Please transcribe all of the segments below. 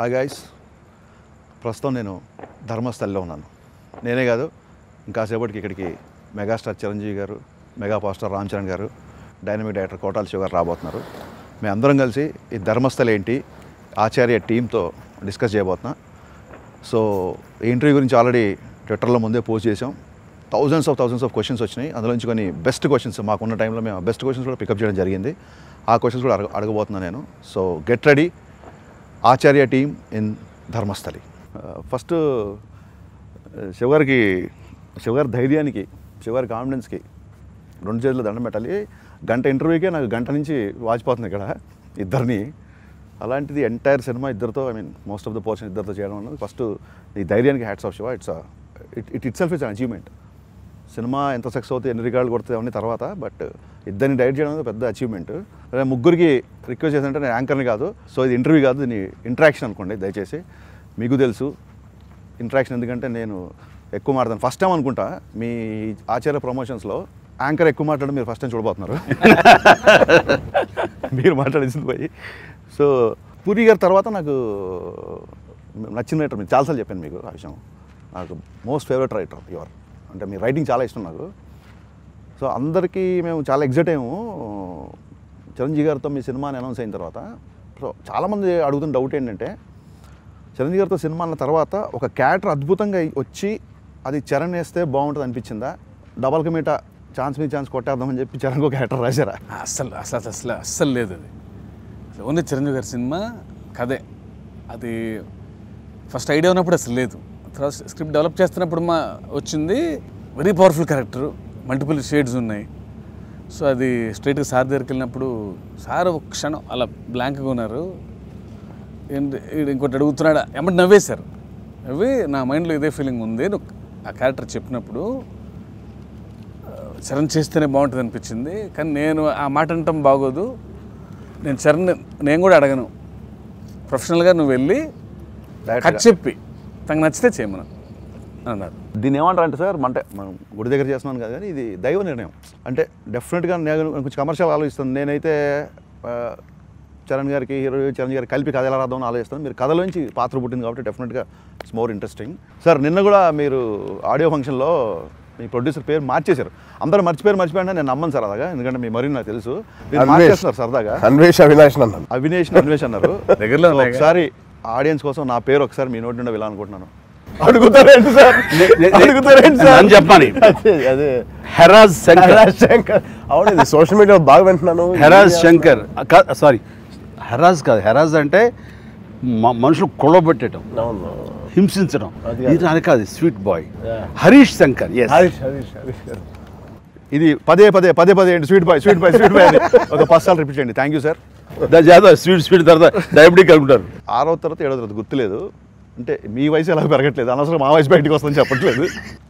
Hi guys ప్రస్తుతం నేను ధర్మస్థలిలో ఉన్నాను నేనే కాదు ఇంకాసేపటికి ఇక్కడికి megastar Chiranjeevi garu mega power star Ram Charan garu dynamic director కోటాల Shiva గారు రాబోతున్నారు మేము అందరం కలిసి ఈ ధర్మస్థలి ఏంటి ఆచార్య టీంతో డిస్కస్ చేయబోతున్నా సో ఈ ఇంటర్వ్యూ గురించి ఆల్రెడీ ట్విట్టర్లో ముందే పోస్ట్ చేసాం thousands of thousands of questions వచ్చినాయి అందులో నుంచి కొన్ని బెస్ట్ క్వశ్చన్స్ మాకున్న టైంలో మేము బెస్ట్ క్వశ్చన్స్ కూడా పికప్ చేయడం జరిగింది ఆ క్వశ్చన్స్ కూడా అడగ అడగబోతున్నాను నేను so get ready Acharya team in Dharmasthali first శివగారికి శివగారి ధైర్యానికి శివగారి కాన్ఫిడెన్స్కి రెండు చేతులు దండం పెట్టాలి గంట ఇంటర్వ్యూకే నాకు గంట నుంచి వాచిపోతుంది ఇక్కడ ఇద్దరిని అలాంటిది ఎంటైర్ సినిమా ఇద్దరితో I mean most of the portion ఇద్దరితో చేయడం అన్నది ఫస్ట్ ఈ ధైర్యానికి hats off Shiva it's it it it self is an achievement cinema ఎంత సక్సెస్ అవుతుంది ఎన్ని రికార్డులు కొడుతుంది అవన్నీ తర్వాత బట్ ఇద్దరిని డైరెక్ట్ చేయడం అనేది పెద్ద అచీవ్మెంట్ అదే ముగ్గురికి రిక్వెస్ట్ చేసిందంటే నేను యాంకర్ని కాదు సో ఇది ఇంటర్వ్యూ కాదు దీన్ని ఇంటరాక్షన్ అనుకోండి దయచేసి మీకు తెలుసు ఇంటరాక్షన్ ఎందుకంటే నేను ఎక్కువ మాట్లాడతాను ఫస్ట్ టైం అనుకుంటా మీ ఆచార్య ప్రమోషన్స్లో యాంకర్ ఎక్కువ మాట్లాడడం మీరు ఫస్ట్ టైం చూడబోతున్నారు మీరు మాట్లాడింది పోయి సో పూరి గారి తర్వాత నాకు నచ్చిన రైటర్ మీరు చాలాసార్లు చెప్పాను మీకు ఆ విషయం నాకు మోస్ట్ ఫేవరెట్ రైటర్ యువర్ అంటే మీ రైటింగ్ చాలా ఇష్టం నాకు సో అందరికీ మేము చాలా ఎగ్జైట్ అయ్యాము చిరంజీవి గారితో మీ సినిమాని అనౌన్స్ అయిన తర్వాత సో చాలామంది అడుగుతున్న డౌట్ ఏంటంటే చిరంజీవి గారితో సినిమా అన్న తర్వాత ఒక క్యారెక్టర్ అద్భుతంగా వచ్చి అది చరణ్ వేస్తే బాగుంటుంది అనిపించిందా డబల్ కమీటా ఛాన్స్ మీ ఛాన్స్ కొట్టేద్దామని చెప్పి చరణ్ ఒక క్యారెక్టర్ రాశారా అస్సలు అసలు అసలు అస్సలు లేదు అది అసలు ఓన్లీ చిరంజీవి గారి సినిమా కథే అది ఫస్ట్ ఐడియా ఉన్నప్పుడు అసలు లేదు తర్వాత స్క్రిప్ట్ డెవలప్ చేస్తున్నప్పుడు మా వచ్చింది very powerful character multiple shades ఉన్నాయి సో అది స్ట్రైట్గా సార్ దగ్గరికి వెళ్ళినప్పుడు సార్ ఒక క్షణం అలా బ్లాంక్గా ఉన్నారు ఏంటి ఈడు ఇంకోటి అడుగుతున్నాడా ఎమ్మటి నవ్వేశారు నవ్వి నా మైండ్లో ఇదే ఫీలింగ్ ఉంది నువ్వు ఆ క్యారెక్టర్ చెప్పినప్పుడు చరణ్ చేస్తేనే బాగుంటుంది అనిపించింది కానీ నేను ఆ మాట అనటం బాగోదు నేను చరణ్ నేను కూడా అడగను ప్రొఫెషనల్గా నువ్వు వెళ్ళి కట్ చెప్పి తనకు నచ్చితే చేయమను అన్నారు దీన్ని ఏమంటారు అంటే సార్ అంటే మనం గుడి దగ్గర చేస్తున్నాను కదా కానీ ఇది దైవ నిర్ణయం అంటే డెఫినెట్గా నేను కొంచెం కమర్షియల్ ఆలోచిస్తాను నేనైతే ఆ, చరణ్ గారికి హీరో చరణ్ గారికి కలిపి కథ ఎలా రాద్దామని ఆలోచిస్తాను మీరు కథలోంచి పాత్ర పుట్టింది కాబట్టి డెఫినెట్గా ఇట్స్ మోర్ ఇంట్రెస్టింగ్ సార్ నిన్న కూడా మీరు ఆడియో ఫంక్షన్లో మీ ప్రొడ్యూసర్ పేరు మార్చేశారు అందరూ మర్చిపోయారు మర్చిపోయినా నేను నమ్మను సార్ అలాగా ఎందుకంటే మీ మరి నాకు తెలుసు మీరు అన్వేష్. మార్చేస్తున్నారు సరదాగా అన్వేష్ అవినాష్ అన్నాను అవినేష్ అన్వేష్ అన్నారు దగ్గరలో సో ఉన్నాయిగా. ఒకసారి ఆడియన్స్ కోసం నా పేరు ఒకసారి మీ నోటి నుండి వెళ్ళాలనుకుంటున్నాను అడుగుతారేంటి సార్ అడుగుతారేంటి సార్ నన్ను చెప్పమని అదే అదే హెరాజ్ శంకర్ హెరాజ్ శంకర్ అవును ఇది సోషల్ మీడియాలో బాగా వింటున్నాను హెరాజ్ శంకర్ సారీ హెరాజ్ కాదు హెరాజ్ అంటే మ- మనుషులు కొలబెట్టడం అవును హింసించడం అది ఇది అది కాదు sweet boy Yeah. Harish Shankar S Harish Harish Harish garu. ఇది పదే పదే పదే పదే ఏంటి sweet boy sweet boy sweet boy అని ఒక పది సార్లు రిపీట్ చేయండి థ్యాంక్ యూ సార్ జాదా స్వీట్ స్వీట్ తర్వాత డయాబెటిక్ అనుకుంటారు ఆరో తర్వాత ఏడో తర్వాత గుర్తులేదు అంటే మీ వయసు ఎలా పెరగట్లేదు అనవసరం మా వయసు బయటకు వస్తుందని చెప్పట్లేదు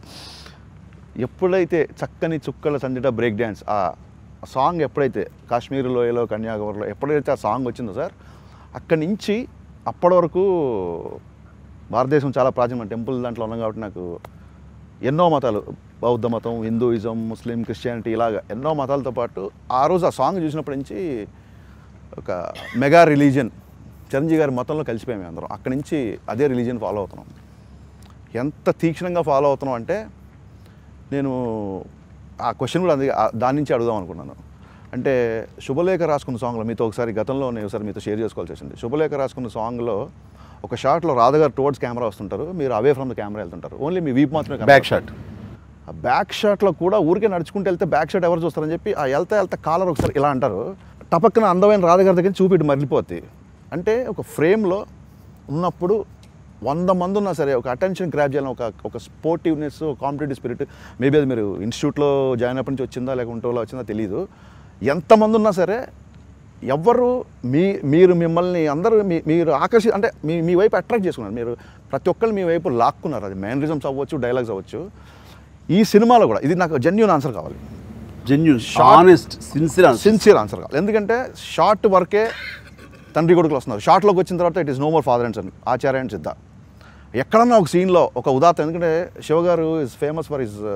ఎప్పుడైతే చక్కని చుక్కల సందిట బ్రేక్ డ్యాన్స్ ఆ సాంగ్ ఎప్పుడైతే కాశ్మీర్ లోయలో కన్యాకుమారిలో ఎప్పుడైతే ఆ సాంగ్ వచ్చిందో సార్ అక్కడి నుంచి అప్పటి వరకు భారతదేశం చాలా ప్రాచీనమైన టెంపుల్ దాంట్లో ఉన్నాం కాబట్టి నాకు ఎన్నో మతాలు బౌద్ధ మతం హిందూయిజం ముస్లిం క్రిస్టియానిటీ ఇలాగ ఎన్నో మతాలతో పాటు ఆ రోజు ఆ సాంగ్ చూసినప్పటి నుంచి ఒక మెగా రిలీజియన్ చిరంజీవి గారి మతంలో కలిసిపోయాం మేము అందరం అక్కడి నుంచి అదే రిలీజియన్ ఫాలో అవుతున్నాం ఎంత తీక్షణంగా ఫాలో అవుతున్నాం అంటే నేను ఆ క్వశ్చన్ కూడా అది ఆ- దాని నుంచి అడుగుదాం అనుకున్నాను అంటే శుభలేఖ రాసుకున్న సాంగ్లో మీతో ఒకసారి గతంలో నేను ఒకసారి మీతో షేర్ చేసుకోవాల్సి వచ్చింది శుభలేఖ రాసుకున్న సాంగ్లో ఒక షాట్లో రాధగారు టువర్డ్స్ కెమెరా వస్తుంటారు మీరు అవే ఫ్రమ్ ద కెమెరా వెళ్తుంటారు ఓన్లీ మీ వీప్ మాత్రమే బ్యాక్ షాట్ ఆ బ్యాక్ షాట్లో కూడా ఊరికే నడుచుకుంటూ వెళ్తే బ్యాక్ షాట్ ఎవరు చూస్తారని చెప్పి ఆ వెళ్తా వెళ్తా కాలర్ ఒకసారి ఇలా అంటారు టపక్కన అందమైన రాధగారి దగ్గర చూపిட்டு మరలిపోద్ది అంటే ఒక ఫ్రేమ్లో ఉన్నప్పుడు వంద మంది ఉన్నా సరే ఒక అటెన్షన్ గ్రాప్ చేయాలని ఒక ఒక స్పోర్టివ్నెస్ కాంపిటేటివ్ స్పిరిట్ మేబీ అది మీరు ఇన్స్టిట్యూట్లో జాయిన్ అప్పటి నుంచి వచ్చిందా లేకుంటే వాళ్ళ వచ్చిందా తెలియదు ఎంతమంది ఉన్నా సరే ఎవ్వరు మీ మీరు మిమ్మల్ని అందరూ మీ మీరు ఆకర్షి అంటే మీ మీ వైపు అట్రాక్ట్ చేసుకున్నారు మీరు ప్రతి ఒక్కరు మీ వైపు లాక్కున్నారు అది మేనరిజమ్స్ అవ్వచ్చు డైలాగ్స్ అవ్వచ్చు ఈ సినిమాలో కూడా ఇది నాకు జెన్యున్ ఆన్సర్ కావాలి genuine Short- honest sincere sincere answer కావాలి ఎందుకంటే షార్ట్ వరకే తండ్రి కొడుకులు వస్తున్నారు షార్ట్లోకి వచ్చిన తర్వాత it is no more father and son Acharya and Siddha ఎక్కడన్నా ఒక సీన్లో ఒక ఉదాహరణ ఎందుకంటే Shiva garu is famous for is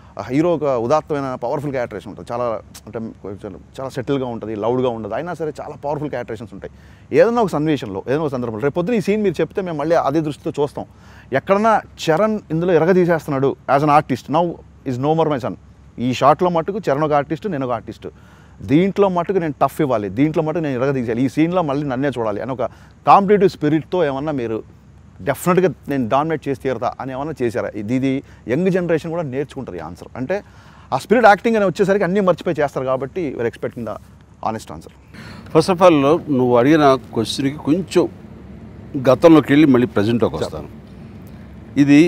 ఆ హీరో ఒక ఉదాత్తమైన పవర్ఫుల్ క్యారెక్టరేషన్ ఉంటుంది చాలా అంటే కొంచెం చాలా సెటిల్గా ఉంటుంది లౌడ్గా ఉండదు అయినా సరే చాలా పవర్ఫుల్ క్యారెక్టరేషన్స్ ఉంటాయి ఏదైనా ఒక సన్నివేశంలో ఏదైనా ఒక సందర్భంలో రేపు పొద్దున ఈ సీన్ మీరు చెప్తే మేము మళ్ళీ అదే దృష్టితో చూస్తాం ఎక్కడన్నా చరణ్ ఇందులో ఎరగ తీసేస్తున్నాడు as an artist now is no more my son ఈ షాట్లో మట్టుకు చరణ్ ఒక ఆర్టిస్ట్ నేను ఒక ఆర్టిస్ట్ దీంట్లో మట్టుకు నేను టఫ్ ఇవ్వాలి దీంట్లో మట్టుకు నేను ఎరగ తీసేయాలి ఈ సీన్లో మళ్ళీ నన్నే చూడాలి అని ఒక కాంపిటేటివ్ స్పిరిట్తో ఏమన్నా మీరు డెఫినెట్గా నేను డామినేట్ చేసి తీరుతా అని ఏమన్నా చేశారా ఇది ఇది యంగ్ జనరేషన్ కూడా నేర్చుకుంటారు ఈ ఆన్సర్ అంటే ఆ స్పిరిట్ యాక్టింగ్ అని వచ్చేసరికి అన్నీ మర్చిపోయి చేస్తారు కాబట్టి we are expecting the honest answer first of all నువ్వు అడిగిన క్వశ్చన్కి కొంచెం గతంలోకి వెళ్ళి మళ్ళీ ప్రజెంట్లోకి వస్తాను ఇది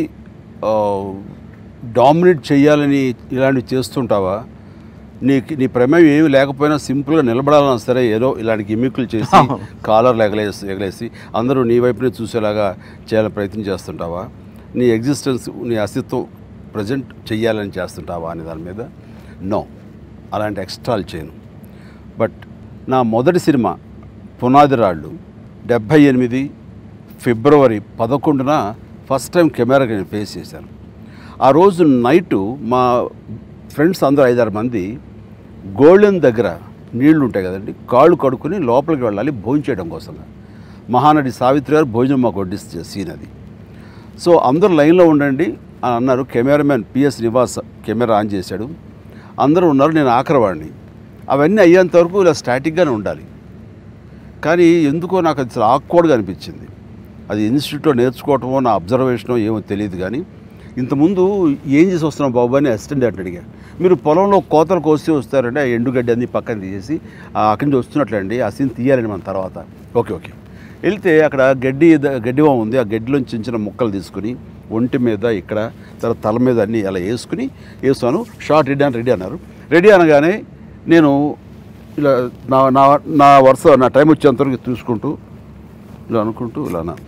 డామినేట్ చేయాలని ఇలాంటివి చేస్తుంటావా నీకు నీ ప్రమేయం ఏమి లేకపోయినా సింపుల్గా నిలబడాలన్నా సరే ఏదో ఇలాంటి గిమ్మిక్కులు చేసి కాలర్ ఎగలేసి ఎగలేసి అందరూ నీ వైపునే చూసేలాగా చేయాలని ప్రయత్నం చేస్తుంటావా నీ ఎగ్జిస్టెన్స్ నీ అస్తిత్వం ప్రజెంట్ చెయ్యాలని చేస్తుంటావా అనే దాని మీద నో అలాంటి ఎక్స్ట్రాలు చేయను బట్ నా మొదటి సినిమా పునాది రాళ్ళు డెబ్భై ఎనిమిది ఫిబ్రవరి పదకొండున ఫస్ట్ టైం కెమెరాకి నేను ఫేస్ చేశాను ఆ రోజు నైటు మా ఫ్రెండ్స్ అందరూ ఐదారు మంది గోల్డెన్ దగ్గర నీళ్లు ఉంటాయి కదండి కాళ్ళు కడుక్కుని లోపలికి వెళ్ళాలి భోజనం చేయడం కోసం మహానటి సావిత్రి గారు భోజనం మాకు వడ్డిస్తే సీన్ అది సో అందరూ లైన్లో ఉండండి అని అన్నారు cameraman PS Nivas camera on చేశాడు అందరూ ఉన్నారు నేను ఆఖరవాడిని అవన్నీ అయ్యేంత వరకు ఇలా స్టాటిక్గానే ఉండాలి కానీ ఎందుకో నాకు అది చాలా ఆక్వర్డ్గా అనిపించింది అది ఇన్స్టిట్యూట్లో నేర్చుకోవటమో నా అబ్జర్వేషనో ఏమో తెలియదు కానీ ఇంతకుముందు ఏం చేసి వస్తున్నాం బాబు అని అసిస్టెంట్ డైరెక్టర్ అడిగా మీరు పొలంలో కోతలు కోసి వస్తారంటే ఆ ఎండుగడ్డి అన్ని పక్కన తీసేసి ఆ అక్కడి నుంచి వస్తున్నట్లండి ఆ సీన్ తీయాలండి మన తర్వాత ఓకే ఓకే వెళ్తే అక్కడ గడ్డి ద- గడ్డివాం ఉంది ఆ గడ్డిలోంచి చిన్న చిన్న ముక్కలు తీసుకుని ఒంటి మీద ఇక్కడ తర్వాత తల మీద అన్నీ అలా వేసుకుని వేస్తాను షార్ట్ రెడీ అని రెడీ అన్నారు రెడీ అనగానే నేను ఇలా నా నా నా వరుస నా టైం వచ్చేంతవరకు చూసుకుంటూ ఇలా అనుకుంటూ ఇలా అన్నాను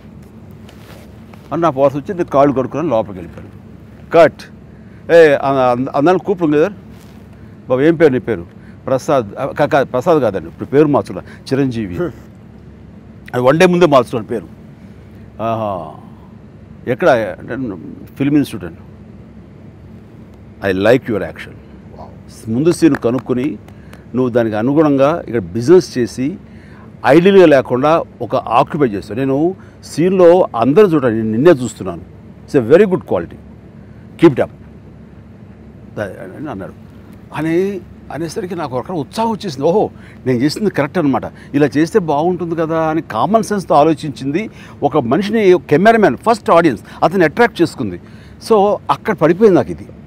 అని నా వరుస వచ్చి నేను కాళ్ళు కడుక్కుని లోపలికి వెళ్ళిపోయాను కట్ ఏ అందాన్ని కూపులు కదా బాబు ఏం పేరు నీ పేరు ప్రసాద్ ఆ, కా- కా- ప్రసాద్ కాదండి ఇప్పుడు పేరు మార్చున్నా చిరంజీవి అది వన్ డే ముందే మార్చుకున్నాను పేరు ఆహా ఎక్కడ అంటే ఫిల్మ్ ఇన్స్టిట్యూట్ అండి ఐ లైక్ యువర్ యాక్షన్ ముందు సీన్ కనుక్కొని నువ్వు దానికి అనుగుణంగా ఇక్కడ బిజినెస్ చేసి ఐడియల్గా లేకుండా ఒక ఆక్యుపై చేస్తావు నేను సీన్లో అందరూ చూడండి నేను నిన్నే చూస్తున్నాను it's a very good quality keep up అని అన్నాడు అని అనేసరికి నాకు ఒక ఉత్సాహం వచ్చేసింది ఓహో నేను చేసింది కరెక్ట్ అనమాట ఇలా చేస్తే బాగుంటుంది కదా అని కామన్ సెన్స్తో ఆలోచించింది ఒక మనిషిని కెమెరామ్యాన్ ఫస్ట్ ఆడియన్స్ అతన్ని అట్రాక్ట్ చేసుకుంది సో అక్కడ పడిపోయింది నాకు ఇది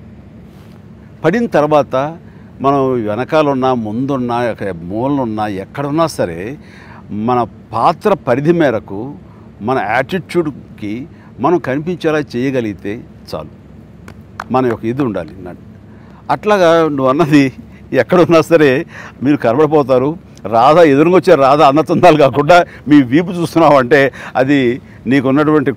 పడిన తర్వాత మనం వెనకాలన్నా ముందున్నా ఎక్కడ మూలనున్నా ఎక్కడున్నా సరే మన పాత్ర పరిధి మేరకు మన యాటిట్యూడ్కి మనం కనిపించేలా చేయగలిగితే చాలు మన యొక్క ఇది ఉండాలి నా- అట్లాగా నువ్వు అన్నది ఎక్కడున్నా సరే మీరు కనబడిపోతారు రాధా ఎదురుకొచ్చే రాధా అన్నతందాలు కాకుండా మీ వీపు చూస్తున్నావు అంటే అది నీకున్నటువంటి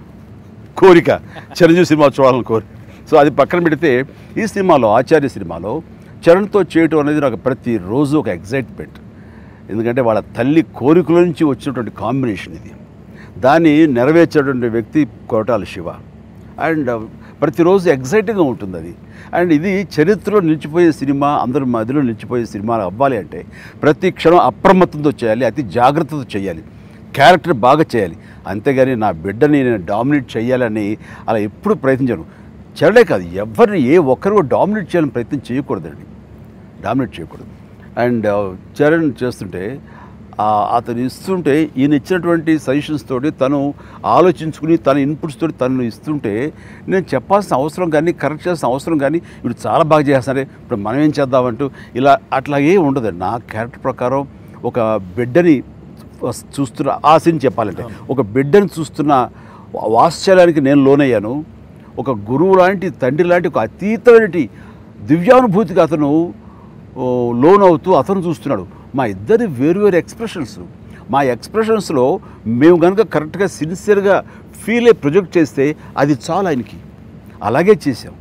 కోరిక చిరంజీవి సినిమా చూడాలని కోరిక సో అది పక్కన పెడితే ఈ సినిమాలో ఆచార్య సినిమాలో చరణ్తో చేయటం అనేది నాకు ప్రతిరోజు ఒక ఎగ్జైట్మెంట్ ఎందుకంటే వాళ్ళ తల్లి కోరికల నుంచి వచ్చినటువంటి కాంబినేషన్ ఇది దాన్ని నెరవేర్చేటువంటి వ్యక్తి కోటాల శివ అండ్ ప్రతిరోజు ఎగ్జైటింగ్గా ఉంటుంది అది అండ్ ఇది చరిత్రలో నిలిచిపోయే సినిమా అందరి మధ్యలో నిలిచిపోయే సినిమా అవ్వాలి అంటే ప్రతి క్షణం అప్రమత్తంతో చేయాలి అతి జాగ్రత్తతో చేయాలి క్యారెక్టర్ బాగా చేయాలి అంతేగాని నా బిడ్డని నేను డామినేట్ చేయాలని అలా ఎప్పుడు ప్రయత్నించాను చరణే కాదు ఎవరిని ఏ ఒక్కరు డామినేట్ చేయాలని ప్రయత్నం చేయకూడదండి డామినేట్ చేయకూడదు అండ్ చరణ్ చేస్తుంటే ఆ, అతను ఇస్తుంటే ఈయన ఇచ్చినటువంటి సజెషన్స్ తోటి తను ఆలోచించుకుని తన ఇన్పుట్స్ తోటి తను ఇస్తుంటే నేను చెప్పాల్సిన అవసరం కానీ కరెక్ట్ చేయాల్సిన అవసరం కానీ ఇప్పుడు చాలా బాగా చేస్తారే ఇప్పుడు మనం ఏం చేద్దామంటూ ఇలా అట్లాగే ఉండదు నా క్యారెక్టర్ ప్రకారం ఒక బిడ్డని చూస్తున్న ఆ సీన్ చెప్పాలంటే ఒక బిడ్డని చూస్తున్న వాత్సల్యానికి నేను లోనయ్యాను ఒక గురువు లాంటి తండ్రి లాంటి ఒక అతీతమైన దివ్యానుభూతికి అతను ఓ, లోన్ అవుతూ అతను చూస్తున్నాడు మా ఇద్దరి వేరు వేరు ఎక్స్ప్రెషన్స్ మా ఎక్స్ప్రెషన్స్లో మేము కనుక కరెక్ట్గా సిన్సియర్గా ఫీల్ అయ్యి ప్రొజెక్ట్ చేస్తే అది చాలా ఆయనకి అలాగే చేసాం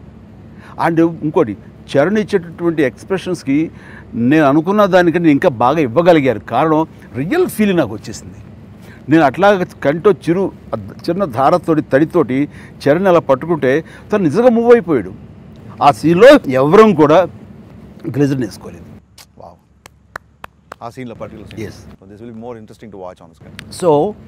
అండ్ ఇంకోటి చరణ్ ఇచ్చేటటువంటి ఎక్స్ప్రెషన్స్కి నేను అనుకున్న దానికంటే ఇంకా బాగా ఇవ్వగలిగారు కారణం రియల్ ఫీల్ నాకు వచ్చేసింది నేను అట్లా కంటో చిరు చిన్న ధారతోటి తడితోటి చరణ్ అలా పట్టుకుంటే తను నిజంగా మూవ్ అయిపోయాడు ఆ సీన్లో ఎవరం కూడా గ్లెజర్ వేసుకోలేదు వావ్ ఆ సీన్లో particular Yes. This will more interesting to watch on screen so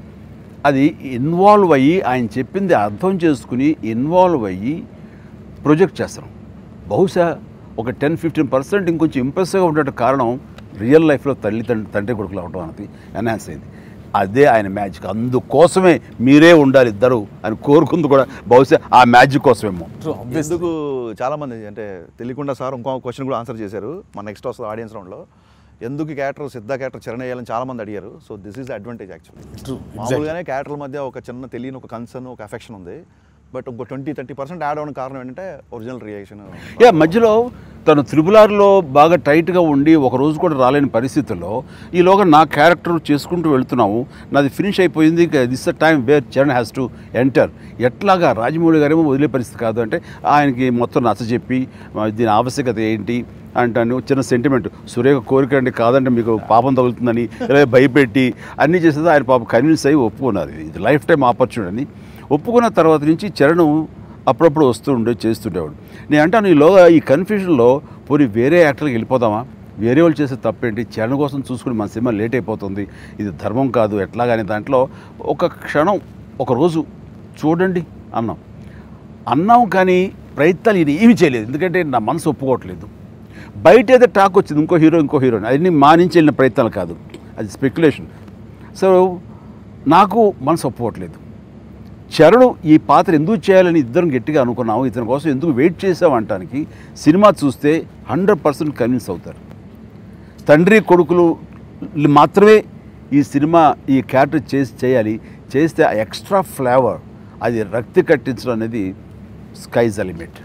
అది ఇన్వాల్వ్ అయ్యి ఆయన చెప్పింది అర్థం చేసుకుని ఇన్వాల్వ్ అయ్యి ప్రొజెక్ట్ చేస్తాం బహుశా ఒక టెన్ ఫిఫ్టీన్ పర్సెంట్ ఇంకొంచెం ఇంప్రెసివ్గా ఉండేట కారణం రియల్ లైఫ్లో తల్లి తండ్రి తండ్రి కొడుకులు అవడం అనేది ఎన్హాన్స్ అయింది అదే ఆయన మ్యాజిక్ అందుకోసమే మీరే ఉండాలి ఇద్దరు అని కోరుకుంది కూడా బహుశా ఆ మ్యాజిక్ కోసమేమో True, obvious. ఎందుకు చాలా మంది అంటే తెలియకుండా సార్ ఇంకో క్వశ్చన్ కూడా ఆన్సర్ చేశారు మన నెక్స్ట్ వస్తుంది ఆడియన్స్ రౌండ్లో ఎందుకు క్యారెక్టర్ సిద్ధ క్యారెక్టర్ చరణ్ వేయాలని చాలా మంది అడిగారు so this is advantage actually True, exactly. మామూలుగానే క్యారెక్టర్ల మధ్య ఒక చిన్న తెలియని ఒక కన్సర్న్ ఒక అఫెక్షన్ ఉంది బట్ ఒక ట్వంటీ థర్టీ పర్సెంట్ యాడ్ అవ్వడానికి కారణం ఏంటంటే ఒరిజినల్ రియాక్షన్ యా మధ్యలో తను త్రిబులార్లో బాగా టైట్గా ఉండి ఒక రోజు కూడా రాలేని పరిస్థితుల్లో ఈలోగా నా క్యారెక్టర్ చేసుకుంటూ వెళ్తున్నాము నాది ఫినిష్ అయిపోయింది this the time where Charan has to enter ఎట్లాగా రాజమౌళి గారేమో వదిలే పరిస్థితి కాదు అంటే ఆయనకి మొత్తం నచ్చజెప్పి ఆ, దీని ఆవశ్యకత ఏంటి అంటాను చిన్న సెంటిమెంట్ సురేఖ కోరిక అండి కాదంటే మీకు పాపం తగులుతుందని ఇలా భయపెట్టి అన్నీ చేసేది ఆయన పాపం కన్విన్స్ అయ్యి ఒప్పుకున్నారు ఇది లైఫ్ టైం ఆపర్చునిటీ అని ఒప్పుకున్న తర్వాత నుంచి చరణ్ అప్పుడప్పుడు వస్తూ ఉండే చేస్తుండేవాడు నేను అంటాను ఈలోగా ఈ కన్ఫ్యూజన్లో పోనీ వేరే యాక్టర్కి వెళ్ళిపోదామా వేరే వాళ్ళు చేసే తప్పేంటి చరణ్ కోసం చూసుకుని మన సినిమా లేట్ అయిపోతుంది ఇది ధర్మం కాదు ఎట్లాగానే దాంట్లో ఒక క్షణం ఒక రోజు చూడండి అన్నాం అన్నాం కానీ ప్రయత్నాలు ఇది ఏమీ చేయలేదు ఎందుకంటే నా మనసు ఒప్పుకోవట్లేదు బయట ఏదో టాక్ వచ్చింది ఇంకో హీరో ఇంకో హీరోయిన్ అవన్నీ మా నుంచి వెళ్ళిన ప్రయత్నాలు కాదు అది స్పెక్యులేషన్ సో నాకు మనసు ఒప్పుకోవట్లేదు చరణ్ ఈ పాత్ర ఎందుకు చేయాలని ఇద్దరం గట్టిగా అనుకున్నాము ఇతని కోసం ఎందుకు వెయిట్ చేసాం అంటానికి సినిమా చూస్తే హండ్రెడ్ పర్సెంట్ కన్విన్స్ అవుతారు తండ్రి కొడుకులు మాత్రమే ఈ సినిమా ఈ క్యారెక్టర్ చేసి చేయాలి చేస్తే ఆ ఎక్స్ట్రా ఫ్లేవర్ అది రక్తి కట్టించడం అనేది స్కైజ్ లిమిట్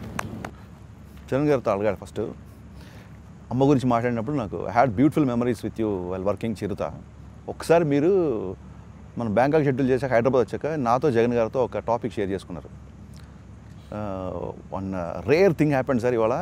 చరణ్ గారితో అడగాడు ఫస్ట్ అమ్మ గురించి మాట్లాడినప్పుడు నాకు had beautiful memories with you well working Chirutha ఒకసారి మీరు మనం బ్యాంకాక్ షెడ్యూల్ చేశాక హైదరాబాద్ వచ్చాక నాతో జగన్ గారితో ఒక టాపిక్ షేర్ చేసుకున్నారు one rare thing happened sir ఇవాళ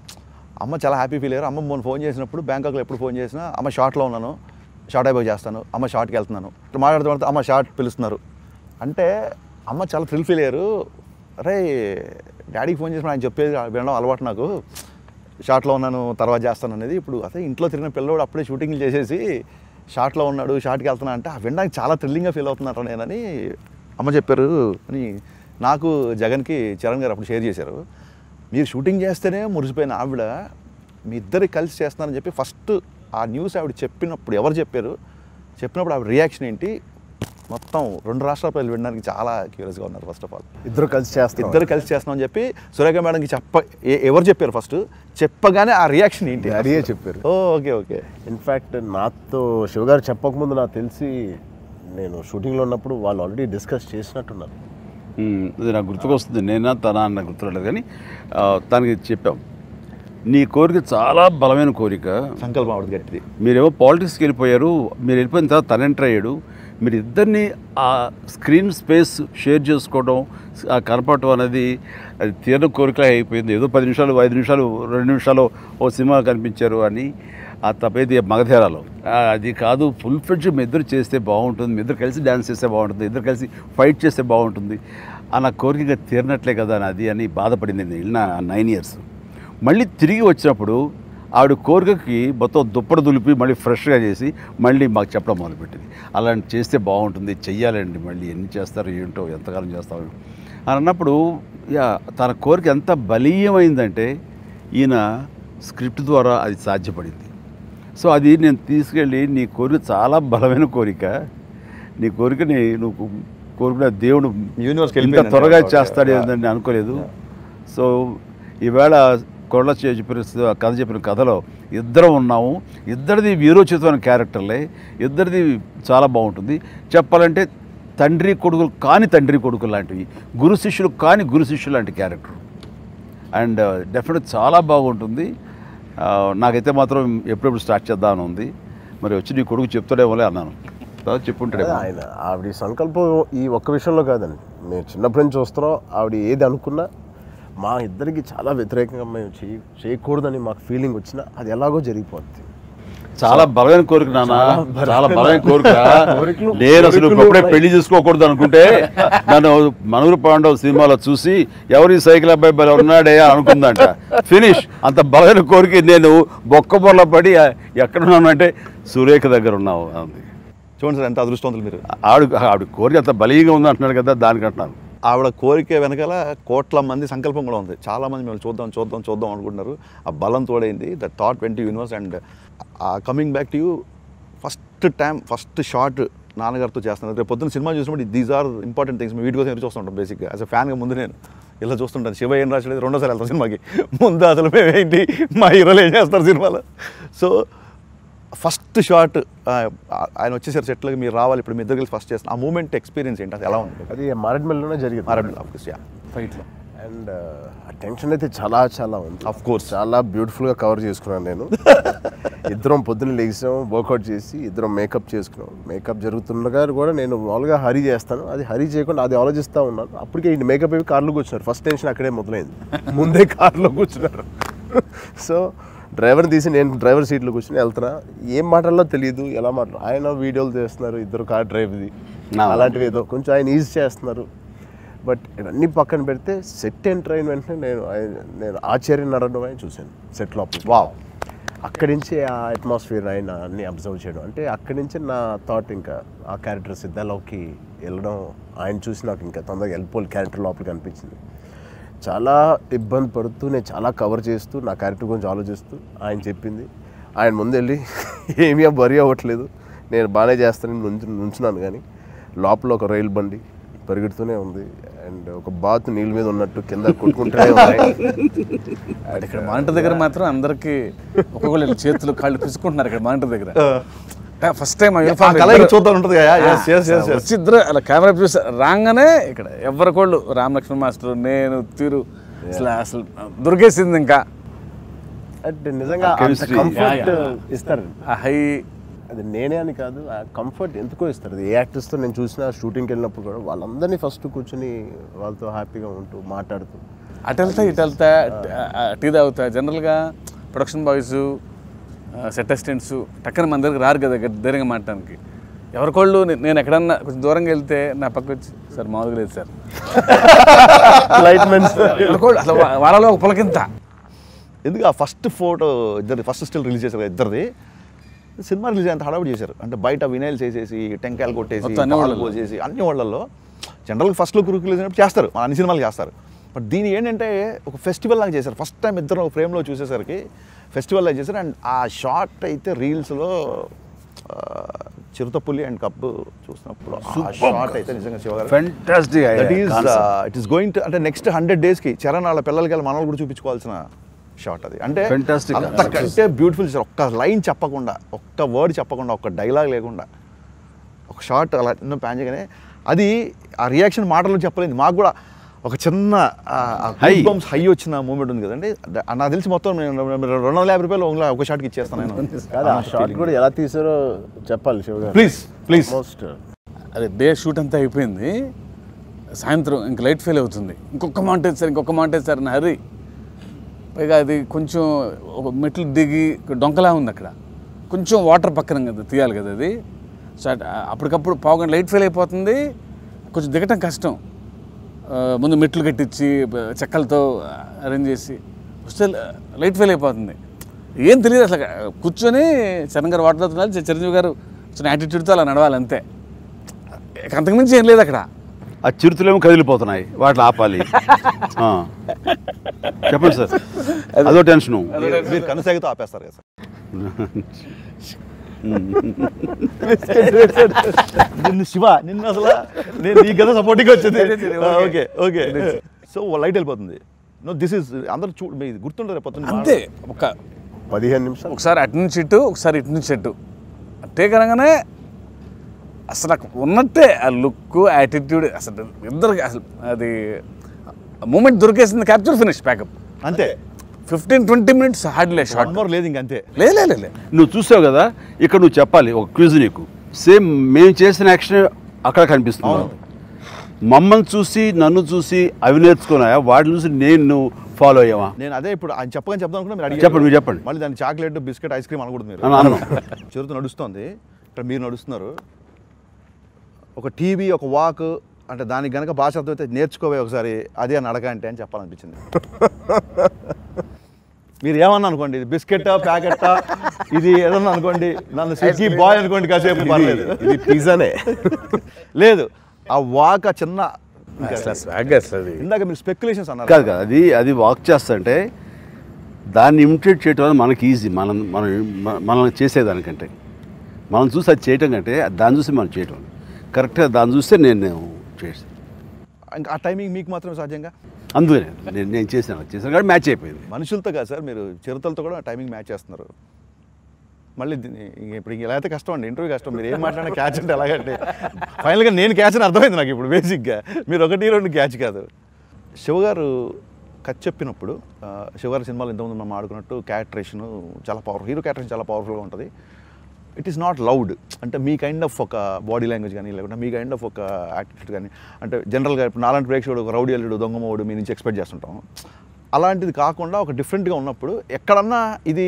అమ్మ చాలా హ్యాపీ ఫీల్ అయ్యారు అమ్మ మొన్న ఫోన్ చేసినప్పుడు బ్యాంకాక్లో ఎప్పుడు ఫోన్ చేసినా అమ్మ షార్ట్లో ఉన్నాను షార్ట్ అయిపోయి చేస్తాను అమ్మ షార్ట్కి వెళ్తున్నాను ఇట్లా మాట్లాడుతూ మాట్లాడుతూ అమ్మ షార్ట్ పిలుస్తున్నారు అంటే అమ్మ చాలా థ్రిల్ ఫీల్ అయ్యారు అరే డాడీకి ఫోన్ చేసిన ఆయన చెప్పేది వినడం అలవాటు నాకు షార్ట్లో ఉన్నాను తర్వాత చేస్తాను అనేది ఇప్పుడు అదే ఇంట్లో తిరిగిన పిల్లోడు అప్పుడే షూటింగ్లు చేసేసి షార్ట్లో ఉన్నాడు షార్ట్కి వెళ్తున్నా అంటే ఆ వినడానికి చాలా థ్రిల్లింగ్గా ఫీల్ అవుతున్నారా నేనని అమ్మ చెప్పారు అని నాకు జగన్కి చరణ్ గారు అప్పుడు షేర్ చేశారు మీరు షూటింగ్ చేస్తేనే మురిసిపోయిన ఆవిడ మీ ఇద్దరు కలిసి చేస్తున్నారని చెప్పి ఫస్ట్ ఆ న్యూస్ ఆవిడ చెప్పినప్పుడు ఎవరు చెప్పారు చెప్పినప్పుడు ఆవిడ రియాక్షన్ ఏంటి మొత్తం రెండు రాష్ట్రాల ప్రజలు వినడానికి చాలా క్యూరియస్గా ఉన్నారు ఫస్ట్ ఆఫ్ ఆల్ ఇద్దరు కలిసి చేస్తారు ఇద్దరు కలిసి చేస్తున్నామని చెప్పి సురేఖ మేడంకి చెప్ప ఏ- ఎవరు చెప్పారు ఫస్ట్ చెప్పగానే ఆ రియాక్షన్ ఏంటి డాడీయే చెప్పారు. ఓ ఓకే ఓకే ఇన్ఫ్యాక్ట్ నాతో శివగారు చెప్పకముందు నాకు తెలిసి నేను షూటింగ్లో ఉన్నప్పుడు వాళ్ళు ఆల్రెడీ డిస్కస్ చేసినట్టున్నారు మ్మ్. అది నాకు గుర్తుకొస్తుంది నేనా తన అన్న గుర్తురాలేదు కానీ ఆ, తనకి చెప్పాం నీ కోరిక చాలా బలమైన కోరిక సంకల్పం ఆవిడ గట్టిది మీరేమో పాలిటిక్స్కి వెళ్ళిపోయారు మీరు వెళ్ళిపోయిన తర్వాత తను ఎంటర్ అయ్యాడు మీరు ఇద్దరిని ఆ స్క్రీన్ స్పేస్ షేర్ చేసుకోవడం ఆ కనపడటం అనేది అది తీవ్ర కోరిక అయిపోయింది ఏదో పది నిమిషాలు ఐదు నిమిషాలు రెండు నిమిషాలు ఓ సినిమా కనిపించారు అని ఆ తప్పేది మగధేరాలో ఆ, అది కాదు ఫుల్ ఫ్లెడ్జ్ మీ ఇద్దరు చేస్తే బాగుంటుంది మీ ఇద్దరు కలిసి డ్యాన్స్ చేస్తే బాగుంటుంది ఇద్దరు కలిసి ఫైట్ చేస్తే బాగుంటుంది ఆ నా కోరిక తీరినట్లే కదా నాది అని బాధపడింది నేను వెళ్ళిన నైన్ ఇయర్స్ మళ్ళీ తిరిగి వచ్చినప్పుడు ఆవిడ కోరికకి మొత్తం దుప్పటి దులిపి మళ్ళీ ఫ్రెష్గా చేసి మళ్ళీ మాకు చెప్పడం మొదలుపెట్టింది అలాంటి చేస్తే బాగుంటుంది చెయ్యాలండి మళ్ళీ ఎన్ని చేస్తారు ఏంటో ఎంతకాలం చేస్తావు అని అన్నప్పుడు యా తన కోరిక ఎంత బలీయమైందంటే ఈయన స్క్రిప్ట్ ద్వారా అది సాధ్యపడింది సో అది నేను తీసుకెళ్ళి నీ కోరిక చాలా బలమైన కోరిక నీ కోరికని నువ్వు కోరుకున్న దేవుడు Universe కి ఇంత వెళ్ళిపోయిందంటే త్వరగా ఓకే. చేస్తాడు Yeah. అని అనుకోలేదు సో ఈవేళ కొరళ చెప్పిన కథ చెప్పిన కథలో ఇద్దరం ఉన్నాము ఇద్దరిది వీరోచితమైన క్యారెక్టర్లే ఇద్దరిది చాలా బాగుంటుంది చెప్పాలంటే తండ్రి కొడుకులు కాని తండ్రి కొడుకులు లాంటివి గురు శిష్యులు కాని గురు శిష్యులు లాంటి క్యారెక్టర్ అండ్ డెఫినెట్ చాలా బాగుంటుంది ఆ, నాకైతే మాత్రం ఎప్పుడెప్పుడు స్టార్ట్ చేద్దామని ఉంది మరి వచ్చి నీ కొడుకు చెప్తాడేమోలే అన్నాను తర్వాత చెప్పుంటాడేమో ఆయన ఆవిడ సంకల్పం ఈ ఒక్క విషయంలో కాదండి మేము చిన్నప్పటి నుంచి చూస్తున్నాం ఆవిడ ఏది అనుకున్నా మా ఇద్దరికి చాలా వ్యతిరేకంగా మేము చేయ చేయకూడదని మాకు ఫీలింగ్ వచ్చినా అది ఎలాగో జరిగిపోద్ది చాలా బలమైన కోరిక నాన్న చాలా బలమైన కోరిక కోరికలు- నేను అసలు కోరికలు ఇప్పుడే ఉన్నాయి. పెళ్లి చేసుకోకూడదు అనుకుంటే నన్ను మనూరు పాండవ్ సినిమాలో చూసి ఎవరి సైకిల్ అబ్బాయి బలి ఉన్నాడే అని అనుకుందంట ఫినిష్ అంత బలమైన కోరిక నేను బొక్క బొల్ల పడి ఎక్కడ ఉన్నానంటే సురేఖ దగ్గర ఉన్నావు అంది చూడండి సార్ ఎంత అదృష్టవంతులు మీరు ఆవిడ ఆవిడ కోరిక అంత బలీగా ఉంది అంటున్నాడు కదా దానికి అంటున్నాను ఆవిడ కోరిక వెనకాల కోట్ల మంది సంకల్పం కూడా ఉంది చాలా మంది మేము చూద్దాం చూద్దాం చూద్దాం అనుకుంటున్నారు ఆ బలం తోడైంది the thought twenty universe and coming back to you first time first shot నాన్నగారితో చేస్తున్నారు రేపు పొద్దున్న సినిమా చూసినప్పుడు దీస్ ఆర్ ఇంపార్టెంట్ థింగ్స్ వీటి కోసం ఎదురు చూస్తుంటాం బేసిక్గా యాజ్ అ ఫ్యాన్గా ముందు నేను ఇలా చూస్తుంటాను శివ ఏం రాసలేదు రెండోసారి వెళ్తాం సినిమాకి ముందు అసలు మేమేంటి మా హీరోలు ఏం చేస్తారు సినిమాలో సో ఫస్ట్ షాట్ ఆయన వచ్చేసారు సెట్లకి మీరు రావాలి ఇప్పుడు మీ ఇద్దరు కలిసి ఫస్ట్ చేస్తాను ఆ మూమెంట్ ఎక్స్పీరియన్స్ ఏంటి అది ఎలా ఉంది అది మారేడుమల్లిలోనే జరిగింది మారబిల్ ఆఫ్ కోర్స్ యా ఫైట్లో అండ్ ఆ టెన్షన్ అయితే చాలా చాలా ఉంది Of course. చాలా బ్యూటిఫుల్గా కవర్ చేసుకున్నాను నేను ఇద్దరం పొద్దున్న లేచాం వర్కౌట్ చేసి ఇద్దరం మేకప్ చేసుకున్నాం మేకప్ జరుగుతుండగా కూడా నేను మామూలుగా హరీ చేస్తాను అది హరీ చేయకుండా అది ఆలోచిస్తూ ఉన్నాను అప్పటికే ఈ మేకప్ అయ్యి కార్లో కూర్చున్నారు ఫస్ట్ టెన్షన్ అక్కడే మొదలైంది ముందే కార్లో కూర్చున్నారు సో డ్రైవర్ తీసి నేను డ్రైవర్ సీట్లో కూర్చుని వెళ్తున్నా ఏం మాటల్లో తెలియదు ఎలా మాటలు ఆయన వీడియోలు చేస్తున్నారు ఇద్దరు కార్ డ్రైవ్ది నా. అలాంటివి ఏదో కొంచెం ఆయన ఈజీ చేస్తున్నారు బట్ అన్ని పక్కన పెడితే సెట్ ఎంటర్ అయిన వెంటనే నేను ఆయన- నేను ఆశ్చర్యం నడడం అని చూశాను సెట్ లోపల వావ్ అక్కడి నుంచి ఆ అట్మాస్ఫియర్ ఆయన అన్ని అబ్జర్వ్ చేయడం అంటే అక్కడి నుంచి నా థాట్ ఇంకా ఆ క్యారెక్టర్ సిద్ధాలోకి వెళ్ళడం ఆయన చూసి నాకు ఇంకా తొందరగా వెళ్ళిపోవాలి క్యారెక్టర్ లోపలికి అనిపించింది చాలా ఇబ్బంది పడుతూ నేను చాలా కవర్ చేస్తూ నా క్యారెక్టర్ గురించి ఆలోచిస్తూ ఆయన చెప్పింది ఆయన ముందు వెళ్ళి ఏమీ బరీ అవ్వట్లేదు నేను బాగానే చేస్తానని నుంచు నుంచున్నాను కానీ లోపల ఒక రైలు బండి పరిగెడుతూనే ఉంది అండ్ ఒక బాత్ నీళ్ళ మీద ఉన్నట్టు కింద కొట్టుకుంటూనే ఉన్నాయి ఇక్కడ మానిటర్ దగ్గర మాత్రం అందరికి ఒక్కొక్కళ్ళు ఇలా చేతులు కాళ్ళు పిసుకుంటున్నారు ఇక్కడ మానిటర్ దగ్గర ఫస్ట్ టైం ఆ కలయిక చూద్దాం ఉంటుంది కదా ఎస్ ఎస్ ఎస్ ఎస్ వచ్చి ఇద్దరు అలా కెమెరా చూసి రాగానే ఇక్కడ ఎవరికోళ్ళు రామ్ లక్ష్మణ్ మాస్టర్ నేను తీరు అసలు అసలు దొరికేసింది ఇంకా అంటే నిజంగా Chemistry. Comfort Yeah, yeah. ఇస్తారు ఆ హై అది నేనే అని కాదు ఆ కంఫర్ట్ ఎందుకో ఇస్తారు అది ఏ యాక్టర్స్తో నేను చూసిన షూటింగ్కి వెళ్ళినప్పుడు కూడా వాళ్ళందరినీ ఫస్ట్ కూర్చొని వాళ్ళతో హ్యాపీగా ఉంటూ మాట్లాడుతూ అటు వెళ్తా ఇటు వెళ్తా టీ తాగుతా జనరల్గా ప్రొడక్షన్ బాయ్స్ సెట్ అసిస్టెంట్స్ టక్కన మన దగ్గరికి రారు కదా గట్టి- ధైర్యంగా మాట్లాడడానికి ఎవరికోళ్ళు నే- నేను ఎక్కడన్నా కొంచెం దూరంగా వెళ్తే నా పక్క వచ్చి సార్ మామూలుగా లేదు సార్ లైట్ మెన్స్ ఎవరికోళ్ళు అసలు వా- వాళ్ళలో ఒక పులకింత ఎందుకు ఆ ఫస్ట్ ఫోటో ఇద్దరిది ఫస్ట్ స్టిల్ రిలీజ్ చేశారు కదా ఇద్దరిది సినిమా రిలీజ్ అంత హడావిడి చేశారు అంటే బయట వినైల్స్ వేసేసి టెంకాయలు కొట్టేసి మొత్తం అన్ని పాలు వాళ్ళలో. పోసేసి అన్ని వాళ్ళల్లో జనరల్గా ఫస్ట్లో రిలీజ్ అయినప్పుడు చేస్తారు మన అన్ని సినిమాలు చేస్తారు బట్ దీని ఏంటంటే ఒక ఫెస్టివల్ లాగా చేశారు ఫస్ట్ టైం ఇద్దరు ఫ్రేమ్లో చూసేసరికి ఫెస్టివల్ లాగా చేశారు అండ్ ఆ షార్ట్ అయితే రీల్స్లో చిరుతపులి అండ్ కప్పు చూసినప్పుడు ఆ షార్ట్ అయితే నిజంగా శివగారు fantastic that is it is going to అంటే నెక్స్ట్ హండ్రెడ్ డేస్కి చరణ్ వాళ్ళ పిల్లలకి వెళ్ళి మనల్ని కూడా చూపించుకోవాల్సిన షాట్ అది అంటే Fantastic. అంతకంటే బ్యూటిఫుల్ ఒక్క లైన్ చెప్పకుండా ఒక్క వర్డ్ చెప్పకుండా ఒక్క డైలాగ్ లేకుండా ఒక షార్ట్ అలా ఎన్నో ప్యాన్ చేయగానే అది ఆ రియాక్షన్ మాటల్లో చెప్పలేదు మాకు కూడా ఒక చిన్న High. బంప్స్ హై వచ్చిన మూమెంట్ ఉంది కదండి ద- నాకు తెలిసి మొత్తం నేను రెండు వందల యాభై రూపాయలు ఒక ఒక షాట్కి ఇచ్చేస్తాను నేను కాదు ఆ షార్ట్ కూడా ఎలా తీసారో చెప్పాలి Shiva garu please please most అదే డే షూట్ అంతా అయిపోయింది సాయంత్రం ఇంక లైట్ ఫెయిల్ అవుతుంది ఇంకొక మాంటేజ్ సార్ ఇంకొక మాంటేజ్ సార్ అని హరి పైగా అది కొంచెం ఒక మెట్లు దిగి డొంకలా ఉంది అక్కడ కొంచెం వాటర్ పక్కన కదా తీయాలి కదా అది సో అట్- అప్పటికప్పుడు పావుగంట లైట్ ఫెయిల్ అయిపోతుంది కొంచెం దిగటం కష్టం ఆ, ముందు మెట్లు కట్టించి బ- చెక్కలతో అరేంజ్ చేసి వస్తే లైట్ ఫెయిల్ అయిపోతుంది ఏం తెలియదు అసలు కూర్చొని చరణ్ గారు వాటర్ అవుతున్నారు చిరంజీవి గారు చిన్న యాటిట్యూడ్తో అలా నడవాలి అంతే ఇక అంతకుమించి ఏం లేదు అక్కడ ఆ చిరుతులేమో కదిలిపోతున్నాయి వాటిని ఆపాలి ఆ. చెప్పండి సార్ అదో టెన్షను మీరు కనసాగితో ఆపేస్తారు కదా సార్ నిన్ను శివ నిన్ను అసలు నేను ఈ కదా సపోర్టింగ్ వచ్చింది ఓకే ఓకే సో లైట్ వెళ్ళిపోతుంది నో దిస్ ఇస్ అందరూ చూ మీ గుర్తుంటారు పొద్దున్న అంతే ఒక పదిహేను నిమిషాలు ఒకసారి అటు నుంచి ఇటు ఒకసారి ఇటు నుంచి ఇటు టేక్ అనగానే అసలు నాకు ఉన్నట్టే ఆ లుక్ యాటిట్యూడ్ అసలు ఇద్దరికి అసలు అది మూమెంట్ దొరికేసింది క్యాప్చర్ ఫినిష్ ప్యాకప్ అంతే fifteen twenty minutes hardly one shot more లేదు ఇంక అంతే లే లే, లే, లే నువ్వు చూసావు కదా ఇక్కడ నువ్వు చెప్పాలి ఒక క్విజ్ నీకు సేమ్ మేము చేసిన యాక్షన్ అక్కడ కనిపిస్తుంది మమ్మల్ని చూసి నన్ను చూసి అవి నేర్చుకున్నాయా వాటిని చూసి నేను ఫాలో అయ్యావా నేను అదే ఇప్పుడు ఆయన చెప్పగానే చెప్దాం అనుకున్నా మీరు అడిగారు. చెప్పండి, మీరు చెప్పండి. మళ్ళీ దాన్ని చాక్లెట్ బిస్కెట్ ఐస్ క్రీమ్ అనకూడదు మీరు అని అన్నాను చిరుత నడుస్తుంది ఇక్కడ మీరు నడుస్తున్నారు ఒక టీవీ ఒక వాక్ అంటే దానికి గనక భాష అర్థమైతే నేర్చుకోవే ఒకసారి అదే అని అడగ అంటే అని చెప్పాలనిపించింది మీరు ఏమన్నా అనుకోండి ఇది బిస్కెట్టా ప్యాకెట్టా ఇది ఏదన్నా అనుకోండి నన్ను స్విగ్గీ బాయ్ అనుకోండి కాసేపు పర్లేదు ఇది పిజ్జానే లేదు ఆ వాక్ ఆ చిన్న ఇంకా అసలు స్వాగ్ అసలు అది ఇందాక మీరు స్పెక్యులేషన్స్ అన్నారు కాదు కాదు అది అది వాక్ చేస్తుంటే దాన్ని ఇమిటేట్ చేయటం అనేది మనకి ఈజీ మనం మనం మన- మనం చేసేదానికంటే మనం చూసి అది చేయటం కంటే దాన్ని చూసి మనం చేయటం కరెక్ట్గా దాన్ని చూస్తే నేను చేసి ఇంకా ఆ టైమింగ్ మీకు మాత్రమే సాధ్యంగా అందుకనే నేను నేను చేశాను చేశాను కానీ మ్యాచ్ అయిపోయింది మనుషులతో కాదు సార్ మీరు చిరుతలతో కూడా టైమింగ్ మ్యాచ్ చేస్తున్నారు మళ్ళీ దీన్ని ఇంక ఇప్పుడు ఇలా అయితే కష్టం అండి ఇంటర్వ్యూ కష్టం మీరు ఏం మాట్లాడినా క్యాచ్ అంటే ఎలాగంటే ఫైనల్గా నేను క్యాచ్ అని అర్థమైంది నాకు ఇప్పుడు బేసిక్గా మీరు ఒకటి రెండు క్యాచ్ కాదు శివగారు కథ చెప్పినప్పుడు ఆ, శివగారి సినిమాలు ఇంతకుముందు మనం ఆడుకున్నట్టు క్యారెక్టరేషన్ చాలా పవర్ హీరో క్యారెక్టరేషన్ చాలా పవర్ఫుల్గా ఉంటుంది ఇట్ ఈస్ నాట్ లౌడ్ అంటే మీ కైండ్ ఆఫ్ ఒక బాడీ లాంగ్వేజ్ కానీ లేకుంటే మీ కైండ్ ఆఫ్ ఒక యాటిట్యూడ్ కానీ అంటే జనరల్గా ఇప్పుడు నాలాంటి ప్రేక్షకుడు ఒక రౌడీ అల్లుడు దొంగమోడు మీ నుంచి ఎక్స్పెక్ట్ చేస్తుంటాం అలాంటిది కాకుండా ఒక డిఫరెంట్గా ఉన్నప్పుడు ఎక్కడన్నా ఇది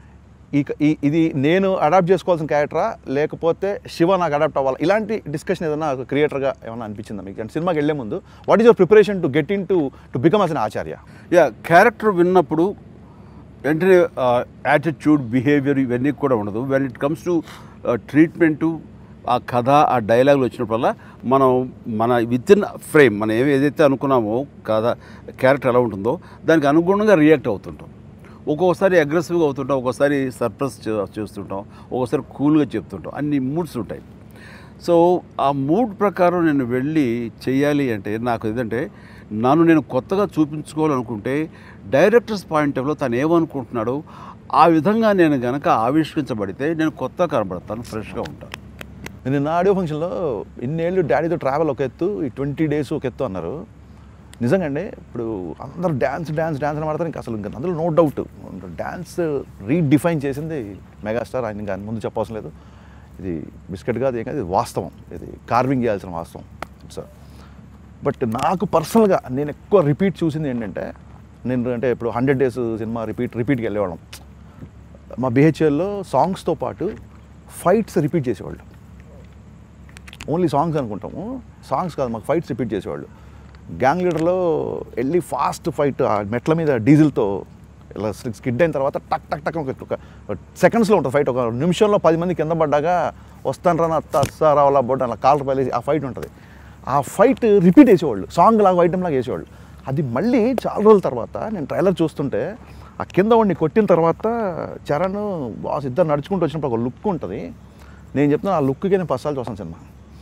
ఈ ఈ- ఇది నేను అడాప్ట్ చేసుకోవాల్సిన క్యారెక్టరా లేకపోతే శివ నాకు అడాప్ట్ అవ్వాలి ఇలాంటి డిస్కషన్ ఏదైనా ఒక క్రియేటర్గా ఏమైనా అనిపించిందా మీకు అంటే సినిమాకి వెళ్ళే ముందు what is your preparation to get in to to become as an Acharya yeah character విన్నప్పుడు వెంటనే యాటిట్యూడ్ బిహేవియర్ ఇవన్నీ కూడా ఉండదు when it comes to treatment ఆ కథ ఆ డైలాగులు వచ్చినప్పుడల్లా మనం మన విత్ ఇన్ ఫ్రేమ్ మనం ఏమి ఏదైతే అనుకున్నామో కథ క్యారెక్టర్ ఎలా ఉంటుందో దానికి అనుగుణంగా రియాక్ట్ అవుతుంటాం ఒక్కొక్కసారి అగ్రెసివ్గా అవుతుంటాం ఒక్కోసారి సర్ప్రైజ్ చేస్తుంటాం ఒక్కోసారి కూల్గా చెప్తుంటాం అన్ని మూడ్స్ ఉంటాయి సో ఆ మూడ్ ప్రకారం నేను వెళ్ళి చెయ్యాలి అంటే నాకు ఏదంటే నన్ను నేను కొత్తగా చూపించుకోవాలనుకుంటే డైరెక్టర్స్ పాయింట్ ఆఫ్లో తను ఏమనుకుంటున్నాడో ఆ విధంగా నేను గనక ఆవిష్కరించబడితే నేను కొత్తగా కనబడతాను ఫ్రెష్గా ఉంటాను నేను నిన్న ఆడియో ఫంక్షన్లో ఇన్నేళ్ళు డాడీతో ట్రావెల్ ఒక ఎత్తు ఈ ట్వంటీ డేస్ ఒక ఎత్తు అన్నారు నిజంగా అండి ఇప్పుడు అందరూ డ్యాన్స్ డ్యాన్స్ డ్యాన్స్ అని మాడతారు ఇంకా అసలు ఇంకా అందులో నో డౌట్ డ్యాన్స్ రీడిఫైన్ చేసింది మెగాస్టార్ ఆయన ఇంకా ముందు చెప్పవసరం లేదు ఇది బిస్కెట్ కాదు ఏం కాదు ఇది వాస్తవం ఇది కార్వింగ్ చేయాల్సిన వాస్తవం సార్ బట్ నాకు పర్సనల్గా నేను ఎక్కువ రిపీట్ చూసింది ఏంటంటే నేను అంటే ఇప్పుడు హండ్రెడ్ డేస్ సినిమా రిపీట్ రిపీట్కి వెళ్ళేవాళ్ళం మా బిహెచ్ఎల్లో సాంగ్స్తో పాటు ఫైట్స్ రిపీట్ చేసేవాళ్ళు ఓన్లీ సాంగ్స్ అనుకుంటాము సాంగ్స్ కాదు మాకు ఫైట్స్ రిపీట్ చేసేవాళ్ళు గ్యాంగ్ లీడర్లో వెళ్ళి ఫాస్ట్ ఫైట్ ఆ మెట్ల మీద డీజిల్తో ఇలా స్కిడ్ అయిన తర్వాత టక్ టక్ టక్ ఒక ఒక సెకండ్స్లో ఉంటుంది ఫైట్ ఒక నిమిషంలో పది మంది కింద పడ్డాగా వస్తాను రా రావాలా బొడ్డ అలా కాలర్ పైలేసి ఆ ఫైట్ ఉంటుంది ఆ ఫైట్ రిపీట్ వేసేవాళ్ళు సాంగ్ లాగా ఐటమ్ లాగా వేసేవాళ్ళు అది మళ్ళీ చాలా రోజుల తర్వాత నేను ట్రైలర్ చూస్తుంటే ఆ కింద వాడిని కొట్టిన తర్వాత చరణ్ బాస్ ఇద్దరు నడుచుకుంటూ వచ్చినప్పుడు ఒక లుక్ ఉంటుంది నేను చెప్తున్నా ఆ లుక్కి నేను పసాలు చూస్తాను సినిమా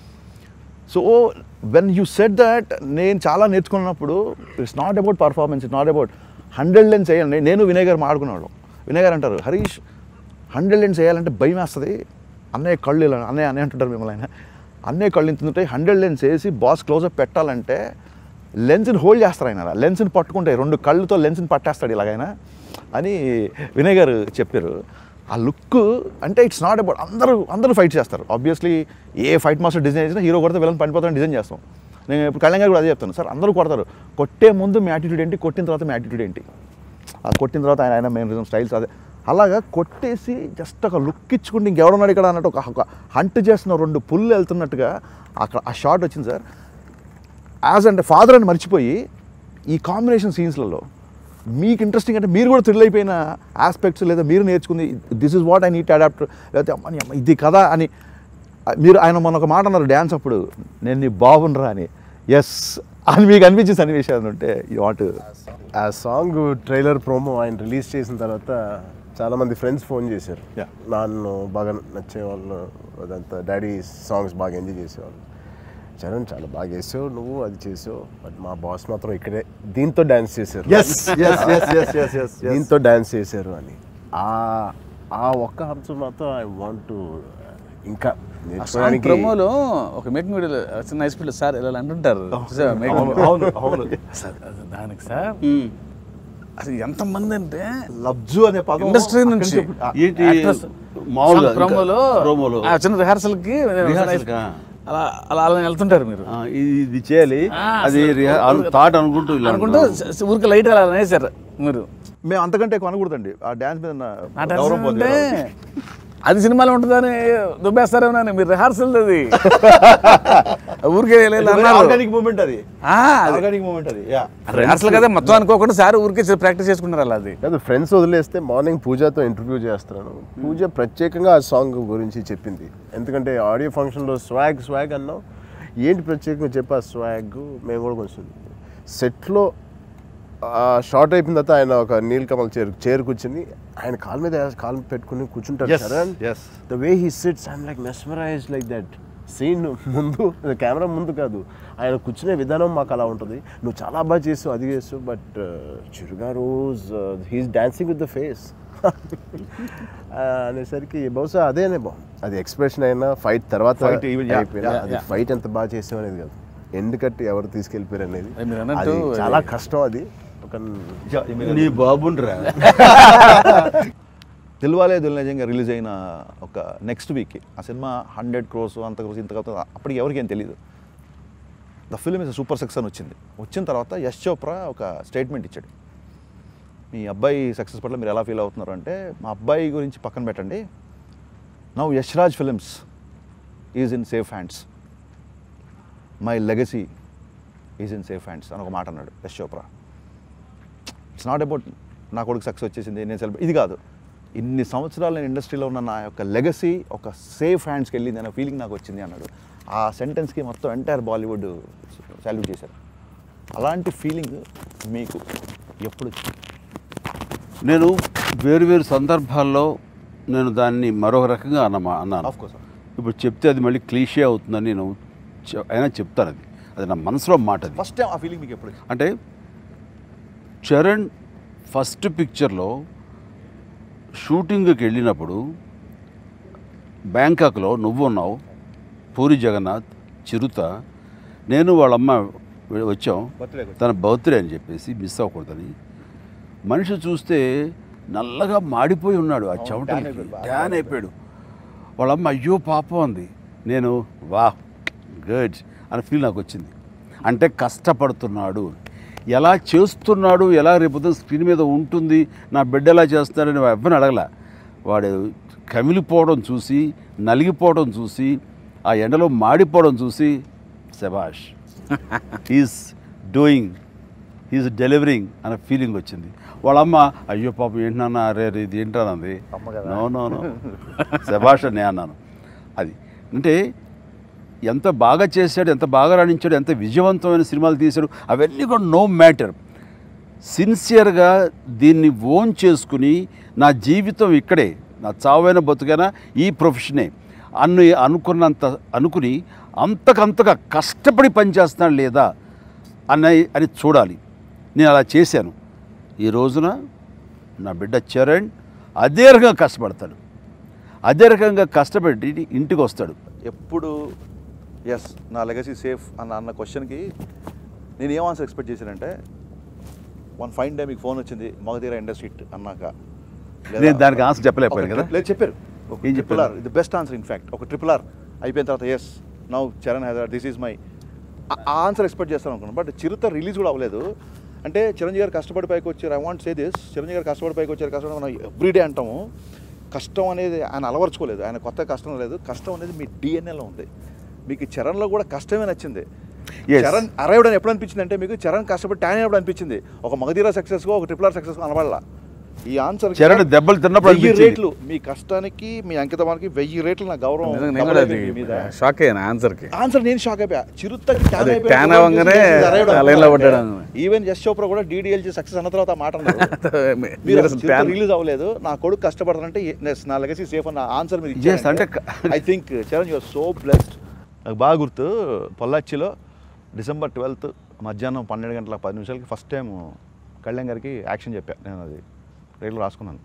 so when you set that నేను చాలా నేర్చుకున్నప్పుడు it's not about performance it's not about hundred lens వేయాలి నేను వినయ్ గారు మాట్లాడుకున్నాడు వినయ్ గారు అంటారు హరీష్ హండ్రెడ్ లెన్స్ వేయాలంటే భయం వేస్తుంది అన్నయ్య కళ్ళు ఇలా అన్నయ్య అన్నయ్య అంటుంటారు మిమ్మల్ని ఆయన అన్నయ్య కళ్ళు ఇంతుంటాయి హండ్రెడ్ లెన్స్ వేసి బాస్ క్లోజప్ పెట్టాలంటే లెన్స్ని హోల్డ్ చేస్తారు ఆయన లెన్స్ని పట్టుకుంటే రెండు కళ్ళుతో లెన్స్ని పట్టేస్తాడు ఇలాగైనా అని వినయ్ గారు చెప్పారు ఆ లుక్ అంటే ఇట్స్ నాట్ అబౌట్ అందరూ అందరూ ఫైట్ చేస్తారు ఆబ్వియస్లీ ఏ ఫైట్ మాస్టర్ డిజైన్ చేసినా హీరో కొడితే విలన్ పడిపోతాను డిజైన్ చేస్తాం నేను ఇప్పుడు కళ్యాణ్ గారు కూడా అదే చెప్తాను సార్ అందరూ కొడతారు కొట్టే ముందు మీ యాటిట్యూడ్ ఏంటి కొట్టిన తర్వాత మీ యాటిట్యూడ్ ఏంటి ఆ కొట్టిన తర్వాత ఆయన ఆయన మెయిన్ స్టైల్స్ అదే అలాగా కొట్టేసి జస్ట్ ఒక లుక్ ఇచ్చుకుంటే ఇంకెవడున్నాడు ఇక్కడ అన్నట్టు ఒక ఒక హంట్ చేస్తున్న రెండు పుల్లు వెళ్తున్నట్టుగా అక్కడ ఆ షాట్ వచ్చింది సార్ యాజ్ అంటే ఫాదర్ అని మర్చిపోయి ఈ కాంబినేషన్ సీన్స్లలో మీకు ఇంట్రెస్టింగ్ అంటే మీరు కూడా థ్రిల్ అయిపోయిన ఆస్పెక్ట్స్ లేదా మీరు నేర్చుకుంది this is what I need adapt లేకపోతే అమ్మని అమ్మ ఇది కదా అని మీరు ఆయన మొన్న ఒక మాట అన్నారు డ్యాన్స్ అప్పుడు నేను నీ బాగుండ్రా అని ఎస్ అని మీకు అనిపించే సన్నివేశాలు ఉంటే యూ వాంట్ ఆ సాంగ్ ట్రైలర్ ప్రోమో ఆయన రిలీజ్ చేసిన తర్వాత చాలా మంది ఫ్రెండ్స్ ఫోన్ చేశారు Yeah. నన్ను బాగా నచ్చేవాళ్ళు అదంతా డాడీ సాంగ్స్ బాగా ఎంజాయ్ చేసేవాళ్ళు చరణ్ చాలా బాగా చేసావు నువ్వు అది చేసావు బట్ మా బాస్ మాత్రం ఇక్కడే దీంతో డాన్స్ చేశారు yes yes yes yes yes yes దీంతో డాన్స్ చేశారు అని ఆ ఆ ఒక్క అంశం మాత్రం ఐ వాంట్ టు ఇంకా నేర్చుకోవడానికి ప్రమోలో ఒక మేకింగ్ వీడియోలో చిన్న హైస్పీడ్ సార్ ఇలా అంటుంటారు చూసావా making- అవును అవును సార్ అది దానికి సార్ అసలు ఎంతమంది అంటే లబ్జు అనే పదం ఇండస్ట్రీ అక్కడి నుంచి ఆ, ఏంటి actors మామూలుగా ఇంకా ప్రోమోలో ప్రోమోలో ఆ చిన్న రిహార్సల్ కి రిహార్సల్కా? అలా అలా అలా వెళ్తుంటారు మీరు ఆ, ఇది ఇది చేయాలి అది థాట్ అనుకుంటూ ఇలా అనుకుంటూ స- ఊరికి లైట్ అలా అనేసారు మీరు మేము అంతకంటే ఎక్కువ అనకూడదండి ఆ డ్యాన్స్ మీద ఉన్న ఆ డ్రెస్ గౌరవం అంటే పోతుంది అది సినిమాలో ఉంటుందని దుబ్బేస్తారేమో మీరు రిహార్సల్ అది ఊరికే అన్నారు ఆర్గానిక్ మూమెంట్ అది ఆ, అది ఆర్గానిక్ మూమెంట్ అది యా రిహార్సల్ కదా మొత్తం అనుకోకుండా సార్ ఊరికే ప్రాక్టీస్ చేసుకుంటారు అలా అది కాదు ఫ్రెండ్స్ వదిలేస్తే మార్నింగ్ పూజతో ఇంటర్వ్యూ చేస్తున్నాను పూజ ప్రత్యేకంగా ఆ సాంగ్ గురించి చెప్పింది ఎందుకంటే ఆడియో ఫంక్షన్లో స్వాగ్ స్వాగ్ అన్నాం ఏంటి ప్రత్యేకంగా చెప్పా స్వాగ్ మేము కూడా కొంచెం సెట్లో షార్ట్ అయిపోయిన తర్వాత ఆయన ఒక నీల్ కమల్ చేరు చేరు కూర్చుని ఆయన కాలు మీద కాలు పెట్టుకుని కూర్చుంటారు Yes, Charan yes. The way he sits I'm like mesmerise like that scene ముందు కెమెరా ముందు కాదు ఆయన కూర్చునే విధానం మాకు అలా ఉంటుంది నువ్వు చాలా బాగా చేసావు అది చేసావు బట్ చిరుగా రోజ్ he's dancing with the face అనేసరికి బహుశా అదేనే బా అది ఎక్స్ప్రెషన్ అయినా ఫైట్ తర్వాత Fight even, yeah, అయిపోయినా yeah, అది ఫైట్ ఎంత బాగా చేసావు అనేది కాదు ఎండ్ కట్టి ఎవరు తీసుకెళ్ళిపోయారు అనేది అది మీరు అన్నట్టు అది చాలా కష్టం అది ఒక నీ బాబుండ్రా దిల్వాలే దిల్ నిజంగా రిలీజ్ అయిన ఒక నెక్స్ట్ వీక్ ఆ సినిమా హండ్రెడ్ క్రోస్ అంత క్రోస్ ఇంత క్రోస్ అప్పటికి ఎవరికి ఏం తెలియదు the film is super success అని వచ్చింది వచ్చిన తర్వాత యశ్ చోప్రా ఒక స్టేట్మెంట్ ఇచ్చాడు మీ అబ్బాయి సక్సెస్ పట్ల మీరు ఎలా ఫీల్ అవుతున్నారు అంటే మా అబ్బాయి గురించి పక్కన పెట్టండి now Yashraj films is in safe hands my legacy is in safe hands అని ఒక మాట అన్నాడు Yash Chopra it's not about నా కొడుకు సక్సెస్ వచ్చేసింది నేను సెలబ్రేట్ ఇది కాదు ఇన్ని సంవత్సరాలు నేను ఇండస్ట్రీలో ఉన్న నా యొక్క లెగసీ ఒక సేఫ్ హ్యాండ్స్కి వెళ్ళింది అనే ఫీలింగ్ నాకు వచ్చింది అన్నాడు ఆ సెంటెన్స్కి మొత్తం ఎంటైర్ బాలీవుడ్ సాల్యూట్ చేశారు అలాంటి ఫీలింగ్ మీకు ఎప్పుడు వచ్చింది నేను వేరు వేరు సందర్భాల్లో నేను దాన్ని మరొక రకంగా అన్నమా అన్నాను ఆఫ్ కోర్స్ ఇప్పుడు చెప్తే అది మళ్ళీ క్లీషే అవుతుందని నేను చె- అయినా చెప్తాను అది అది నా మనసులో మాట అది ఫస్ట్ టైం ఆ ఫీలింగ్ మీకు ఎప్పుడు వచ్చింది అంటే చరణ్ ఫస్ట్ పిక్చర్లో షూటింగ్కి వెళ్ళినప్పుడు బ్యాంకాక్లో నువ్వు ఉన్నావు పూరి జగన్నాథ్ చిరుత నేను వాళ్ళమ్మ వె- వచ్చాం బర్త్డే తన బర్త్డే అని చెప్పేసి మిస్ అవ్వకూడదని మనిషి చూస్తే నల్లగా మాడిపోయి ఉన్నాడు ఆ tan చెమటలకి అయిపోయాడు, బాగా ట్యాన్ అయిపోయాడు వాళ్ళమ్మ అయ్యో పాపం అంది నేను వా గుడ్ అని ఫీల్ నాకు వచ్చింది అంటే కష్టపడుతున్నాడు ఎలా చేస్తున్నాడు ఎలా రేపు స్క్రీన్ మీద ఉంటుంది నా బిడ్డ ఎలా చేస్తున్నాడని ఎవరిని అడగల వాడు కమిలిపోవడం చూసి నలిగిపోవడం చూసి ఆ ఎండలో మాడిపోవడం చూసి శబాష్ ఈజ్ డూయింగ్ ఈజ్ డెలివరింగ్ అనే ఫీలింగ్ వచ్చింది వాళ్ళమ్మ అయ్యో పాపం ఏంటన్నా అరే రే, ఇది ఏంటన్నది అమ్మ కదా. నో నో నో శబాష్ అని నేను అన్నాను అది అంటే ఎంత బాగా చేశాడు ఎంత బాగా రాణించాడు ఎంత విజయవంతమైన సినిమాలు తీశాడు అవన్నీ కూడా నో మ్యాటర్ సిన్సియర్గా దీన్ని ఓన్ చేసుకుని నా జీవితం ఇక్కడే నా చావైన బతుకైనా ఈ ప్రొఫెషనే అన్ని అనుకున్నంత అనుకుని అంతకంతగా కష్టపడి పనిచేస్తున్నాడు లేదా అన్న అని చూడాలి నేను అలా చేశాను ఈ రోజున నా బిడ్డ చరణ్ అదే రకంగా కష్టపడతాడు అదే రకంగా కష్టపడి ఇంటికి వస్తాడు ఎప్పుడు ఎస్ నా లెగసీ సేఫ్ అన్న అన్న క్వశ్చన్కి నేను ఏం ఆన్సర్ ఎక్స్పెక్ట్ చేశానంటే వన్ ఫైన్ డే మీకు ఫోన్ వచ్చింది మగధీర ఇండస్ట్రీ అన్నాక లేదా- నేను దానికి ఆన్సర్ చెప్పలేకపోయాను ఒక కదా ట్రిప్- లేదు చెప్పారు ఏం ట్రిపుల్ చెప్పారు? ఆర్ ఇది బెస్ట్ ఆన్సర్ ఇన్ఫాక్ట్ ఒక ట్రిపుల్ ఆర్ అయిపోయిన తర్వాత yes now Charan Hyderabad this is my ఆ ఆన్సర్ ఎక్స్పెక్ట్ చేస్తాను అనుకున్నాను బట్ చిరుత రిలీజ్ కూడా అవ్వలేదు అంటే చిరంజీవి గారు కష్టపడి పైకి వచ్చారు I want say this Chiranjeevi garu కష్టపడి పైకి వచ్చారు కష్టపడి మనం ఎవ్రీడే అంటాము కష్టం అనేది ఆయన అలవర్చుకోలేదు ఆయన కొత్త కష్టం లేదు కష్టం అనేది మీ డిఎన్ఏలో ఉంది మీకు చరణ్లో కూడా కష్టమే నచ్చింది Yes. చరణ్ అరైవ్డ్ అని ఎప్పుడు అనిపించింది అంటే మీకు చరణ్ కష్టపడి ట్యాన్ అయినప్పుడు అనిపించింది ఒక మగధీర సక్సెస్గా ఒక ట్రిపుల్ ఆర్ సక్సెస్ అనబడాల ఈ ఆన్సర్ చరణ్ దెబ్బలు తిన్నప్పుడు వెయ్యి అనిపించింది. రేట్లు మీ కష్టానికి మీ అంకితమానికి వెయ్యి రేట్లు నా గౌరవం నిజంగా నేను కూడా అది మీ మీద షాక్ అయ్యాను ఆన్సర్కి ఆన్సర్ నేను షాక్ అయిపోయా చిరుతకి అదే, tan అవ్వగానే ఆ line లో పడ్డాడు. ఈవెన్ జస్ట్ చోప్రా కూడా డీడీఎల్జీ సక్సెస్ అన్న తర్వాత ఆ మాట అన్నారు మీరు మీరు అసలు plan- రిలీజ్ అవ్వలేదు నా కొడుకు కష్టపడతానంటే yes, నా లెగసీ సేఫ్ అన్న ఆన్సర్ మీరు Yes, అంటే క- I think Charan you are so blessed నాకు బాగా గుర్తు పొల్లాచ్చిలో డిసెంబర్ ట్వెల్త్ మధ్యాహ్నం పన్నెండు గంటల పది నిమిషాలకి ఫస్ట్ టైం కళ్యాణ్ గారికి యాక్షన్ చెప్పా నేను అది రేట్లో రాసుకున్నాను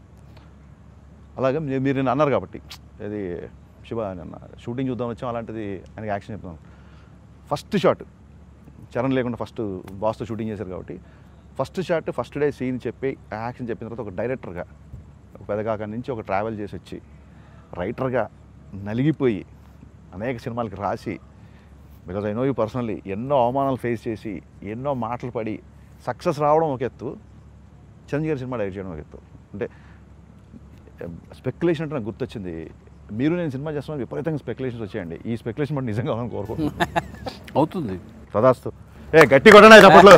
అలాగే మీ- మీరు నిన్న అన్నారు కాబట్టి ఇది శివ నిన్న షూటింగ్ చూద్దాం వచ్చాం అలాంటిది ఆయనకి యాక్షన్ చెప్తాను ఫస్ట్ షాట్ చరణ్ లేకుండా ఫస్ట్ బాస్తో షూటింగ్ చేశారు కాబట్టి first shot first day scene చెప్పి యాక్షన్ చెప్పిన తర్వాత ఒక డైరెక్టర్గా ఒక పెదగాక నుంచి ఒక ట్రావెల్ చేసి వచ్చి రైటర్గా నలిగిపోయి అనేక సినిమాలకి రాసి because I know you personally ఎన్నో అవమానాలు ఫేస్ చేసి ఎన్నో మాటలు పడి సక్సెస్ రావడం ఒక ఎత్తు చిరంజీవి గారి సినిమా డైరెక్ట్ చేయడం ఒక ఎత్తు అంటే స్పెక్యులేషన్ అంటే నాకు గుర్తొచ్చింది మీరు నేను సినిమా చేస్తున్నాను విపరీతంగా స్పెక్యులేషన్స్ వచ్చాయండి ఈ స్పెక్యులేషన్ బట్టి నిజంగా కావాలని కోరుకుంటున్నాను అవుతుంది తదాస్తు ఏ గట్టి కొట్టనా చప్పట్లో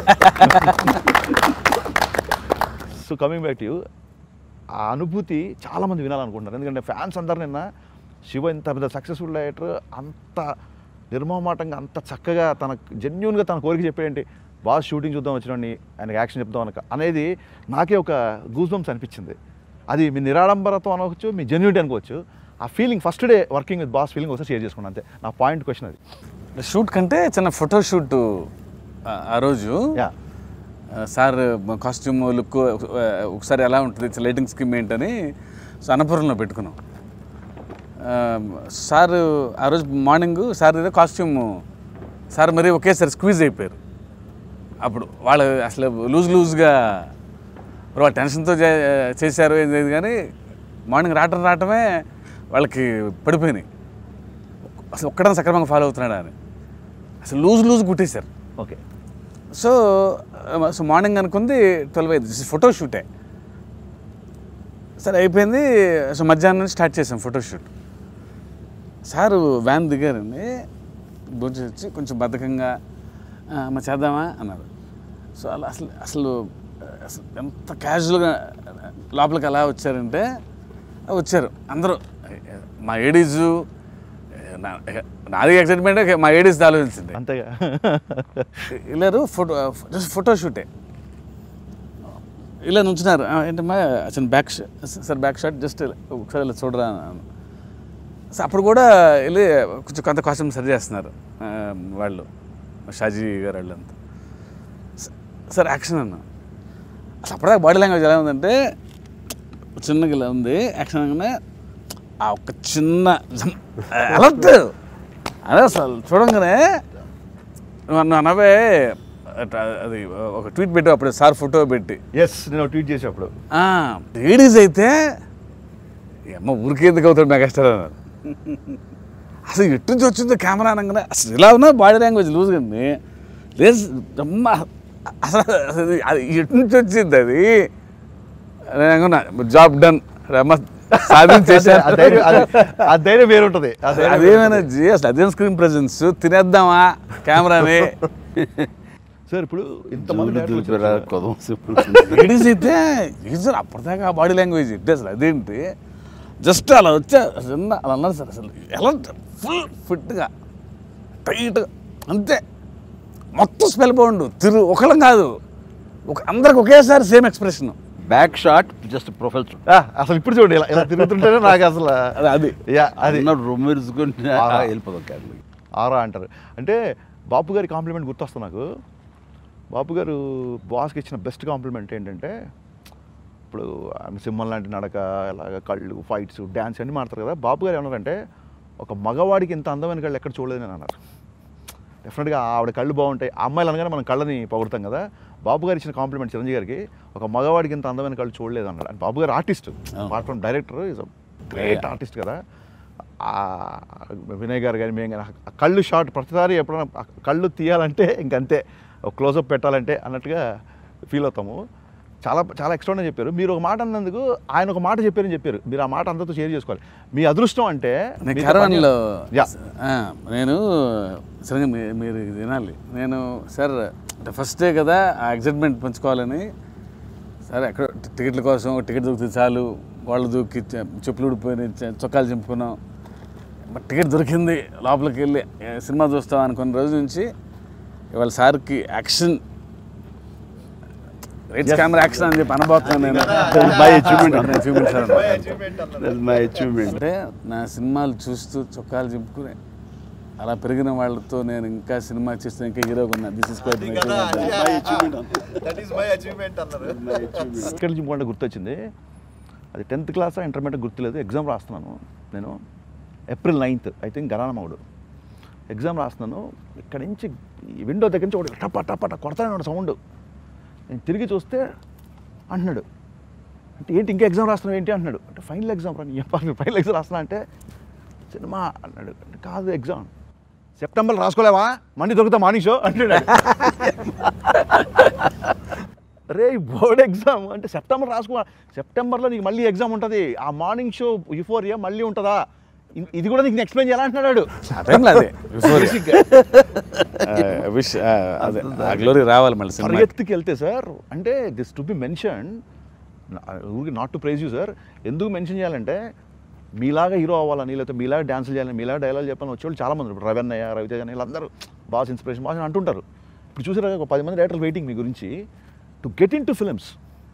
so coming back to you ఆ అనుభూతి చాలామంది వినాలనుకుంటున్నారు ఎందుకంటే ఫ్యాన్స్ అందరు నిన్న శివ ఇంత పెద్ద సక్సెస్ఫుల్ డైరెక్టర్ అంత నిర్మమాటంగా అంత చక్కగా తన జెన్యున్గా తన కోరిక చెప్పేయండి బాగా షూటింగ్ చూద్దాం వచ్చినండి ఆయనకి యాక్షన్ చెప్దాం అనక అనేది నాకే ఒక గూస్ బంప్స్ అనిపించింది అది మీ నిరాడంబరతో అనవచ్చు మీ జెన్యూనిటీ అనుకోవచ్చు ఆ feeling first day working with boss feeling ఒకసారి షేర్ చేసుకున్నాను అంతే నా పాయింట్ క్వశ్చన్ అది షూట్ కంటే చిన్న ఫోటో షూట్ ఆ రోజు యా ఆ, సార్ కాస్ట్యూమ్ లుక్ ఒకసారి ఎలా ఉంటుంది లైటింగ్ స్కీమ్ ఏంటని సో అన్నపురంలో పెట్టుకున్నాం ఆ, సార్ ఆ రోజు మార్నింగ్ సార్ ఏదో కాస్ట్యూమ్ సార్ మరి ఒకేసారి స్క్వీజ్ అయిపోయారు అప్పుడు వాళ్ళు అసలు లూజ్ లూజ్గా వాళ్ళు టెన్షన్తో చే చేశారు ఏం లేదు కానీ మార్నింగ్ రావటం రావటమే వాళ్ళకి పడిపోయినాయి అసలు ఒక్కడన్నా సక్రమంగా ఫాలో అవుతున్నాడా అని అసలు లూజ్ లూజ్ కుట్టేశారు ఓకే సో ఆ, సో మార్నింగ్ అనుకుంది ట్వెల్వ్ అయింది ఫోటో షూటే సరే అయిపోయింది సో మధ్యాహ్నం నుంచి స్టార్ట్ చేసాం ఫోటో షూట్ సారు వ్యాన్ దిగారండి భోజనం వచ్చి కొంచెం బద్ధకంగా "ఆ, అమ్మ చేద్దామా అన్నారు సో అలా అసలు అసలు అసలు ఎంత క్యాజువల్గా లోపలికి అలా వచ్చారంటే ఆ, వచ్చారు అందరూ మా ఏడీజు నా- నాది ఎక్సైట్మెంట్ మా ఏడీస్ ఆలోచించింది అంతేగా వెళ్ళారు ఫోటో జస్ట్ ఫోటో షూటే ఇలా నుంచున్నారు "ఆ, ఏంటమ్మా అసలు back sir back shot just ఒకసారి ఇలా చూడరా అన్నాను. సో అప్పుడు కూడా వెళ్ళి కొంచెం కొంత కాస్ట్యూమ్ సరి చేస్తున్నారు ఆ, వాళ్ళు షాజీ గారు వాళ్ళంతా స- సార్ యాక్షన్ అన్న అసలు అప్పుడే బాడీ లాంగ్వేజ్ ఎలా ఉందంటే చిన్నగా ఇలా ఉంది యాక్షన్ అనగానే ఆ ఒక్క చిన్న జమ్ అలర్ట్ అదే అసలు చూడంగానే నువ్వు అనవే అది ఒక ట్వీట్ పెట్టి అప్పుడు సార్ ఫోటో పెట్టి ఎస్ నేను ట్వీట్ చేసేప్పుడు లేడీస్ అయితే ఈ అమ్మ ఊరికే ఎందుకు అవుతాడు మెగాస్టార్ అన్నారు అసలు ఎటు నుంచి వచ్చిందో కెమెరా అనగానే అసలు ఇలా ఉన్నా బాడీ లాంగ్వేజ్ లూజ్ కానీ లేదు అమ్మ అసలు అసలు అది ఎటు నుంచి వచ్చింది అది నేను అనుకున్నా జాబ్ డన్ రమ్మ ఆ సాధించేసాను ధైర్యం అది- ఆ ధైర్యం వేరు ఉంటుంది ఆ ధైర్యం వేరు అదేమైనా జీ అసలు అదేం స్క్రీన్ ప్రెజెన్స్ తినేద్దామా కెమెరాని ఉంటుంది. సార్ ఇప్పుడు ఇంతమంది జూలు డైరెక్టర్లు దులిపేరా, వచ్చారు. కొదం సింపుల్. లేడీస్ అయితే సార్ అప్పటిదాకా ఆ బాడీ లాంగ్వేజ్ ఇట్టే అసలు అదేంటి జస్ట్ అలా వచ్చా చిన్న అలా అన్నారు సార్ అసలు ఎలా ఫుల్ ఫిట్గా టైట్గా అంతే మొత్తం స్పెల్ బౌండ్ తిరు ఒకళ్ళం కాదు ఒక అందరికి ఒకేసారి same expression back shot just profile shot ఆ, అసలు ఇప్పుడు చూడండి ఇలా ఇలా తిరుగుతుంటేనే నాకు అసలు అది అది యా అది అది రొమ్మెరుచుకుంటే ఆరా. వెళ్ళిపోతాం క్యాన్లకి ఆరా అంటారు అంటే బాపు గారి కాంప్లిమెంట్ గుర్తొస్తుంది నాకు బాపు గారు బాస్కి ఇచ్చిన బెస్ట్ కాంప్లిమెంట్ ఏంటంటే ఇప్పుడు ఆమె సింహం లాంటి నడక ఇలాగ కళ్ళు ఫైట్స్ డ్యాన్స్ అన్నీ మాడతారు కదా బాపు గారు ఏమన్నారంటే ఒక మగవాడికి ఇంత అందమైన కళ్ళు ఎక్కడ చూడలేదని అని అన్నారు డెఫినెట్గా ఆవిడ కళ్ళు బాగుంటాయి ఆ అమ్మాయిలు అనగానే మనం కళ్ళని పొగుడతాం కదా బాబు గారు ఇచ్చిన కాంప్లిమెంట్ చిరంజీవి గారికి ఒక మగవాడికి ఇంత అందమైన కళ్ళు చూడలేదు అన్నాడు and Babu garu artist apart from director is great artist కదా ఆ వినయ్ గారు కానీ మేము కానీ ఆ కళ్ళు షార్ట్ ప్రతిసారి ఎప్పుడైనా ఆ కళ్ళు తీయాలంటే ఇంకంతే ఒక క్లోజప్ పెట్టాలంటే అన్నట్టుగా ఫీల్ అవుతాము చాలా చాలా ఎక్స్ట్రానే చెప్పారు మీరు ఒక మాట అన్నందుకు ఆయన ఒక మాట చెప్పారని చెప్పారు మీరు ఆ మాట అందరితో షేర్ చేసుకోవాలి మీ అదృష్టం అంటే నేను మీతో క్యారవాన్లో పని- యా ఆ, నేను సరిగ్గా మీ- మీరు ఇది వినాలి నేను సార్ అంటే ఫస్ట్ డే కదా ఆ ఎగ్జైట్మెంట్ పంచుకోవాలని సరే ఎక్కడ టికెట్ల కోసం టికెట్ దొరికితే చాలు వాళ్ళు దూకి చె- చెప్పులు ఊడిపోయినాయి చె- చొక్కాలు చింపుకున్నాం బట్ టికెట్ దొరికింది లోపలికి వెళ్ళి ఏ, సినిమా చూస్తాం అనుకున్న రోజు నుంచి ఇవాళ సార్కి యాక్షన్ రైట్స్ కెమెరా యాక్షన్ అని చెప్పి అనబోతున్నాను నేను my achievement. achievement సార్ అన్నమాట. మై అచీవ్మెంట్ అంటే నా సినిమాలు చూస్తూ చొక్కాలు చింపుకుని అలా పెరిగిన వాళ్ళతో నేను ఇంకా సినిమా చేస్తే ఇంకా హీరోగా ఉన్నా దిస్ ఇస్ క్వైట్ ఇక్కడి నుంచి ఇంకోటి గుర్తొచ్చింది అది టెన్త్ క్లాస్ ఇంటర్మీడియట్ గుర్తులేదు ఎగ్జామ్ రాస్తున్నాను నేను ఏప్రిల్ నైన్త్ ఐ థింక్ గరానమౌడు ఎగ్జామ్ రాస్తున్నాను ఇక్కడి నుంచి ఈ విండో దగ్గర నుంచి ఒకటి టప టప టప కొడతానే సౌండ్ నేను తిరిగి చూస్తే అంటున్నాడు అంటే ఏంటి ఇంకా ఎగ్జామ్ రాస్తున్నావు ఏంటి అంటున్నాడు అంటే ఫైనల్ ఎగ్జామ్ రా నీ ఫైనల్ ఎగ్జామ్ రాస్తున్నా అంటే సినిమా అన్నాడు అంటే కాదు ఎగ్జామ్ సెప్టెంబర్ రాసుకోలేవా మళ్ళీ దొరుకుతా మార్నింగ్ షో అంటాడు రే బోర్డ్ ఎగ్జామ్ అంటే సెప్టెంబర్ రాసుకో సెప్టెంబర్లో నీకు మళ్ళీ ఎగ్జామ్ ఉంటుంది ఆ మార్నింగ్ షో యుఫోరియా మళ్ళీ ఉంటుందా ఇ- ఇది కూడా నీకు ఎక్స్ప్లెయిన్ చేయాలంటున్నాడు ఆ టైంలో అదే విష్ అదే ఆ గ్లోరీ రావాలి మళ్ళీ సినిమా పరిగెత్తుకి వెళ్తే సార్ అంటే దిస్ టు బి మెన్షన్ ఊరికి not to praise you sir ఎందుకు మెన్షన్ చేయాలంటే మీలాగా హీరో అవ్వాలని లేకపోతే మీలాగా డ్యాన్సులు చేయాలని మీలాగా డైలాగ్ చెప్పాలని వచ్చేవాళ్ళు చాలా మంది ఇప్పుడు రవన్నయ్య రవితేజ అని వీళ్ళందరూ బాగా ఇన్స్పిరేషన్ బాగా అంటుంటారు ఇప్పుడు చూసారా ఒక పది మంది డైరెక్టర్లు వెయిటింగ్ మీ గురించి to get in to films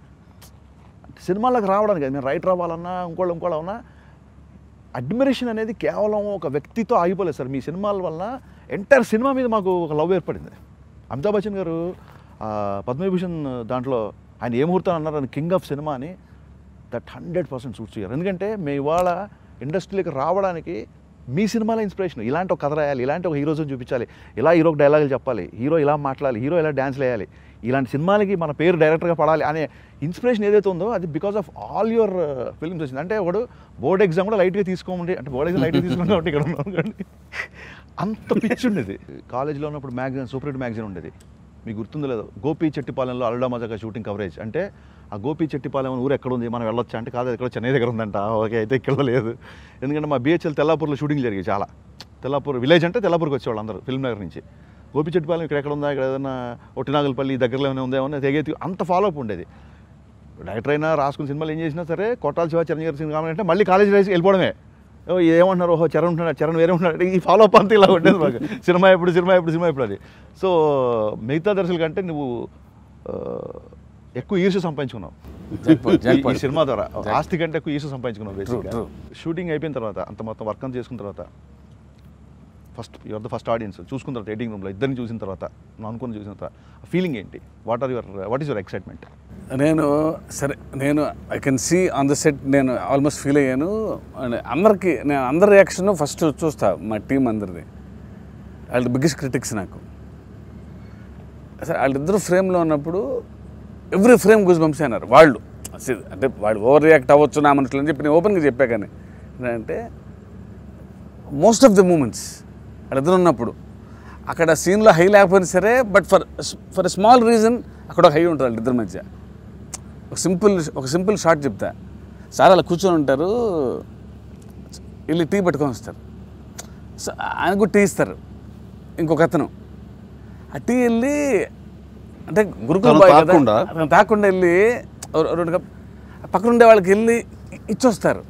సినిమాలకు రావడానికి మేము రైటర్ అవ్వాలన్నా ఇంకోళ్ళు ఇంకోళ్ళు అవునా అడ్మిరేషన్ అనేది కేవలం ఒక వ్యక్తితో ఆగిపోలేదు సార్ మీ సినిమాల వల్ల ఎంటైర్ సినిమా మీద మాకు ఒక లవ్ ఏర్పడింది అమితాబ్ బచ్చన్ గారు ఆ, పద్మవిభూషణ్ దాంట్లో ఆయన ఏ ముహూర్తం అన్నారు కింగ్ ఆఫ్ సినిమా అని దట్ హండ్రెడ్ పర్సెంట్ సూట్ చేయాలి ఎందుకంటే మేము ఇవాళ ఇండస్ట్రీలోకి రావడానికి మీ సినిమాలో ఇన్స్పిరేషన్ ఇలాంటి ఒక కథ రాయాలి ఇలాంటి ఒక హీరోజుని చూపించాలి ఇలా హీరోకి డైలాగులు చెప్పాలి హీరో ఇలా మాట్లాడాలి హీరో ఇలా డ్యాన్స్ వేయాలి ఇలాంటి సినిమాలకి మన పేరు డైరెక్టర్గా పడాలి అనే ఇన్స్పిరేషన్ ఏదైతే ఉందో అది because of all your films వచ్చింది అంటే ఒకడు బోర్డ్ ఎగ్జామ్ కూడా లైట్గా తీసుకోమండి అంటే బోర్డ్ ఎగ్జామ్ లైట్గా తీసుకోండి కాబట్టి ఇక్కడ ఉన్నాం కానీ అంత పిచ్చి ఉండేది కాలేజీలో ఉన్నప్పుడు మ్యాగజైన్ సూపర్ హిట్ మ్యాగజైన్ ఉండేది మీకు గుర్తుందో లేదో గోపి చెట్టిపాలెంలో అల్డా మజాగా షూటింగ్ కవరేజ్ అంటే ఆ గోపి చెట్టిపాలెం ఊరు ఎక్కడ ఉంది మనం వెళ్ళొచ్చా అంటే కాదు అది ఎక్కడ చెన్నై దగ్గర ఉందంట ఓకే అయితే ఇక్కడ లేదు ఎందుకంటే మా బిహెచ్ఎల్ తెల్లాపూర్లో షూటింగ్ జరిగాయి చాలా తెల్లాపూర్ విలేజ్ అంటే తెల్లాపూర్కి వచ్చేవాళ్ళు అందరూ ఫిల్మ్ నగర్ నుంచి గోపి చెట్టిపాలెం ఇక్కడ ఎక్కడ ఉందా ఇక్కడ ఏదైనా ఒట్టినాగలపల్లి దగ్గరలో ఏమైనా ఉందేమో అని తెగేతి అంత ఫాలో అప్ ఉండేది డైరెక్టర్ అయినా రాసుకున్న సినిమాలు ఏం చేసినా సరే కొట్టాల శివ చిరంజీవి గారి సినిమా అంటే మళ్ళీ కాలేజీ రైస్ వెళ్ళిపోవడమే ఓ ఏమంటున్నారు ఓహో చరణ్ ఉంటున్నాడు చరణ్ వేరే ఉంటున్నాడు ఈ ఫాలో అప్ అంతా ఇలా ఉండేది మాకు సినిమా ఎప్పుడు సినిమా ఎప్పుడు సినిమా ఎప్పుడు అది సో మిగతా దర్శకుల కంటే నువ్వు ఆ, ఎక్కువ ఈర్ష్య సంపాదించుకున్నావు Jackpot, ఈ- jackpot. ఈ సినిమా ద్వారా ఆస్తి కంటే ఎక్కువ ఈర్ష్య సంపాదించుకున్నావు బేసిక్గా true. షూటింగ్ అయిపోయిన తర్వాత అంత మొత్తం వర్క్ అంతా చేసుకున్న తర్వాత first your the first audience చూసుకున్న తర్వాత ఎయిటింగ్ రూమ్లో ఇద్దరిని చూసిన తర్వాత నువ్వు అనుకుని చూసిన తర్వాత ఫీలింగ్ ఏంటి what are your what is your excitement నేను సరే నేను I can see on the set నేను ఆల్మోస్ట్ ఫీల్ అయ్యాను అండ్ అందరికి నేను అందరి రియాక్షన్ ఫస్ట్ చూస్తా మా టీం అందరిది వాళ్ళ బిగ్గెస్ట్ క్రిటిక్స్ నాకు సరే వాళ్ళిద్దరు ఫ్రేమ్లో ఉన్నప్పుడు ఎవ్రీ ఫ్రేమ్ గుజ్ బంప్స్ అన్నారు వాళ్ళు అసలు అంటే వాళ్ళు ఓవర్ రియాక్ట్ అవ్వచ్చు నా మనుషులు అని చెప్పి నేను ఓపెన్గా చెప్పా కానీ అంటే మోస్ట్ ఆఫ్ ద మూమెంట్స్ వాళ్ళిద్దరు ఉన్నప్పుడు అక్కడ సీన్లో హై లేకపోయినా సరే but for for small reason అక్కడ ఒక హై ఉంటుంది వాళ్ళిద్దరి మధ్య ఒక సింపుల్ ఒక సింపుల్ షార్ట్ చెప్తా సార్ అలా కూర్చొని ఉంటారు వెళ్ళి టీ పట్టుకొని వస్తారు సో ఆయన కూడా టీ ఇస్తారు ఇంకొక అతను ఆ టీ వెళ్ళి అంటే గురుకుల తను బాయ్ కదా తాకుండా? అతను తాకుండా వెళ్ళి ఓ- రెండు కప్ పక్కన ఉండే వాళ్ళకి వెళ్ళి ఇ- ఇచ్చొస్తారు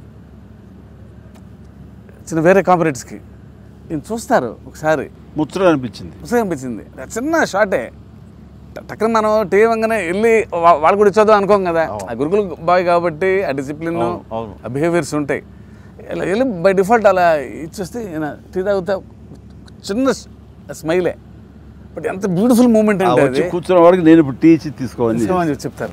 చిన్న వేరే కాంపరేట్స్కి నేను చూస్తారు ఒకసారి ముచ్చట అనిపించింది పుస్తకం అనిపించింది అది చిన్న షార్టే ట- టక్కున మనం టీ ఇవ్వగానే వెళ్ళి వా- వాళ్ళు కూడా ఇచ్చొద్దాం అనుకోం కదా ఆ గురుకుల బాయ్ కాబట్టి ఆ డిసిప్లిన్ అవును, అవును. ఆ బిహేవియర్స్ ఉంటాయి ఇలా వెళ్ళి బై డిఫాల్ట్ అలా ఇచ్చేస్తే ఈయన టీ తాగుతా చిన్న స్మైలే బట్ ఎంత బ్యూటిఫుల్ మూమెంట్ ఆ అంటే వచ్చి అది కూర్చున్న వాడికి నేను ఇప్పుడు టీ ఇచ్చి తీసుకోవాలి తీసుకోమని చెప్పి చెప్తారు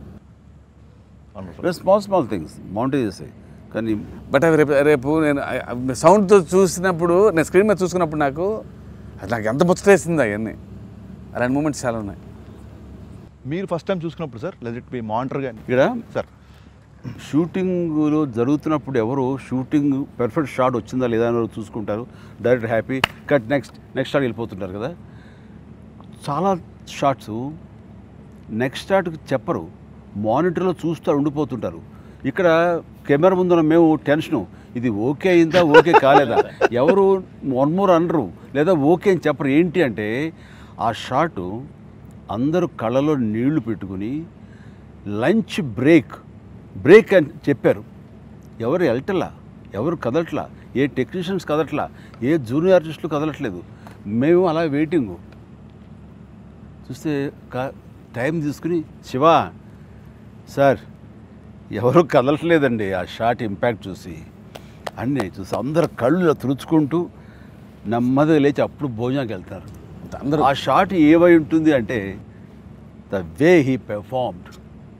స్మాల్ స్మాల్ థింగ్స్ మౌంటైన్ చేసాయి కానీ బట్ అవి రేపు రేపు నేను సౌండ్తో చూసినప్పుడు నేను స్క్రీన్ మీద చూసుకున్నప్పుడు నాకు అది నాకు ఎంత ముచ్చటేసింది అవన్నీ అలాంటి మూమెంట్స్ చాలా ఉన్నాయి మీరు ఫస్ట్ టైం చూసుకున్నప్పుడు sir let it be monitor కానీ ఇక్కడ సార్ షూటింగ్లో జరుగుతున్నప్పుడు ఎవరు షూటింగ్ పర్ఫెక్ట్ షాట్ వచ్చిందా లేదా అని ఎవరు చూసుకుంటారు direct happy cut next next shot వెళ్ళిపోతుంటారు కదా చాలా షాట్స్ నెక్స్ట్ షాట్కి చెప్పరు మానిటర్లో చూస్తూ ఉండిపోతుంటారు ఇక్కడ కెమెరా ముందున్న మేము టెన్షను ఇది ఓకే అయిందా ఓకే కాలేదా ఎవరు వన్ మోర్ అనరు లేదా ఓకే అని చెప్పరు ఏంటి అంటే ఆ షాటు అందరూ కళ్ళలో నీళ్లు పెట్టుకుని లంచ్ బ్రేక్ బ్రేక్ అని చెప్పారు ఎవరు వెళ్ళటలా ఎవరు కదలట్లా ఏ టెక్నీషియన్స్ కదలట్లా ఏ జూనియర్ ఆర్టిస్టులు కదలట్లేదు మేము అలా వెయిటింగు చూస్తే కా- టైం తీసుకుని శివ సార్ ఎవరు కదలట్లేదండి ఆ షాట్ ఇంపాక్ట్ చూసి అన్నీ చూసి అందరు కళ్ళు ఇలా తుడుచుకుంటూ నెమ్మదిగా లేచి అప్పుడు భోజనానికి వెళ్తారు అందరూ ఆ షాట్ ఏమై ఉంటుంది అంటే ద వే హీ పెర్ఫార్మ్డ్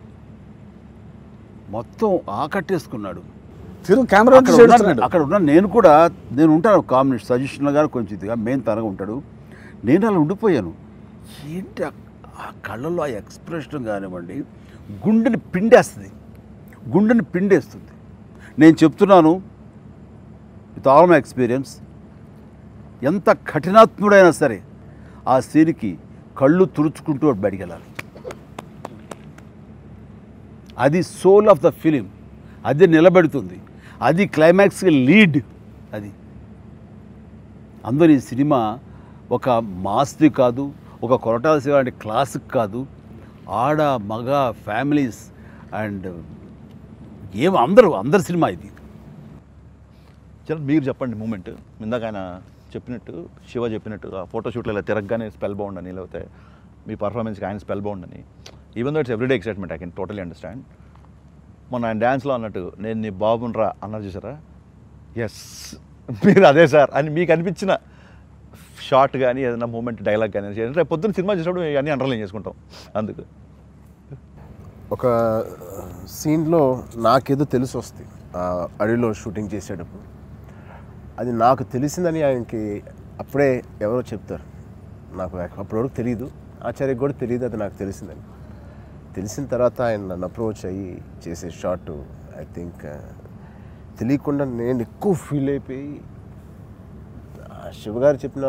మొత్తం ఆకట్టేసుకున్నాడు తిరుగు కెమెరా అక్కడ ఉన్న- అక్కడ ఉన్న నేను కూడా నేను ఉంటాను కాంబినేషన్ సజెషన్లో కానీ కొంచెం ఇదిగా మెయిన్ తనగా ఉంటాడు నేను అలా ఉండిపోయాను ఏంటి ఆ- ఆ కళ్ళలో ఆ ఎక్స్ప్రెషన్ కానివ్వండి గుండెని పిండేస్తుంది గుండెని పిండేస్తుంది నేను చెప్తున్నాను విత్ ఆల్ మై ఎక్స్పీరియన్స్ ఎంత కఠినాత్ముడైనా సరే ఆ సీన్కి కళ్ళు తుడుచుకుంటూ బయటికి వెళ్ళాలి అది సోల్ ఆఫ్ ద ఫిలిం అది నిలబెడుతుంది అది క్లైమాక్స్కి లీడ్ అది అందులో ఈ సినిమా ఒక మాస్ది కాదు ఒక కొరటాల శివ లాంటి క్లాసిక్ కాదు ఆడ మగ ఫ్యామిలీస్ అండ్ ఏం అందరూ అందరి సినిమా ఇది చరణ్ మీరు చెప్పండి మూమెంట్ ఇందాక ఆయన చెప్పినట్టు శివ చెప్పినట్టు ఆ ఫోటోషూట్లో ఇలా తిరగగానే స్పెల్ బౌండ్ అని లేకపోతే మీ పర్ఫార్మెన్స్కి ఆయన స్పెల్ బౌండ్ అని even though it's everyday excitement I can totally understand మొన్న ఆయన డ్యాన్స్లో అన్నట్టు నేను నీ బాబునరా అన్నారు చూసారా ఎస్ మీరు అదే సార్ అని మీకు అనిపించిన షార్ట్ కానీ ఏదైనా మూమెంట్ డైలాగ్ కానీ రేపు పొద్దున్న సినిమా చూసినప్పుడు అన్నీ అండర్లైన్ చేసుకుంటాం అందుకు ఒక సీన్లో నాకేదో తెలిసి వస్తుంది ఆ అడవిలో షూటింగ్ చేసేటప్పుడు అది నాకు తెలిసిందని ఆయనకి అప్పుడే ఎవరో చెప్తారు నాకు అప్పటివరకు తెలియదు ఆచార్యకి కూడా తెలియదు అది నాకు తెలిసిందని తెలిసిన తర్వాత ఆయన నన్ను అప్రోచ్ అయ్యి చేసే షాట్ ఐ థింక్ తెలియకుండా నేను ఎక్కువ ఫీల్ అయిపోయి ఆ శివగారు చెప్పిన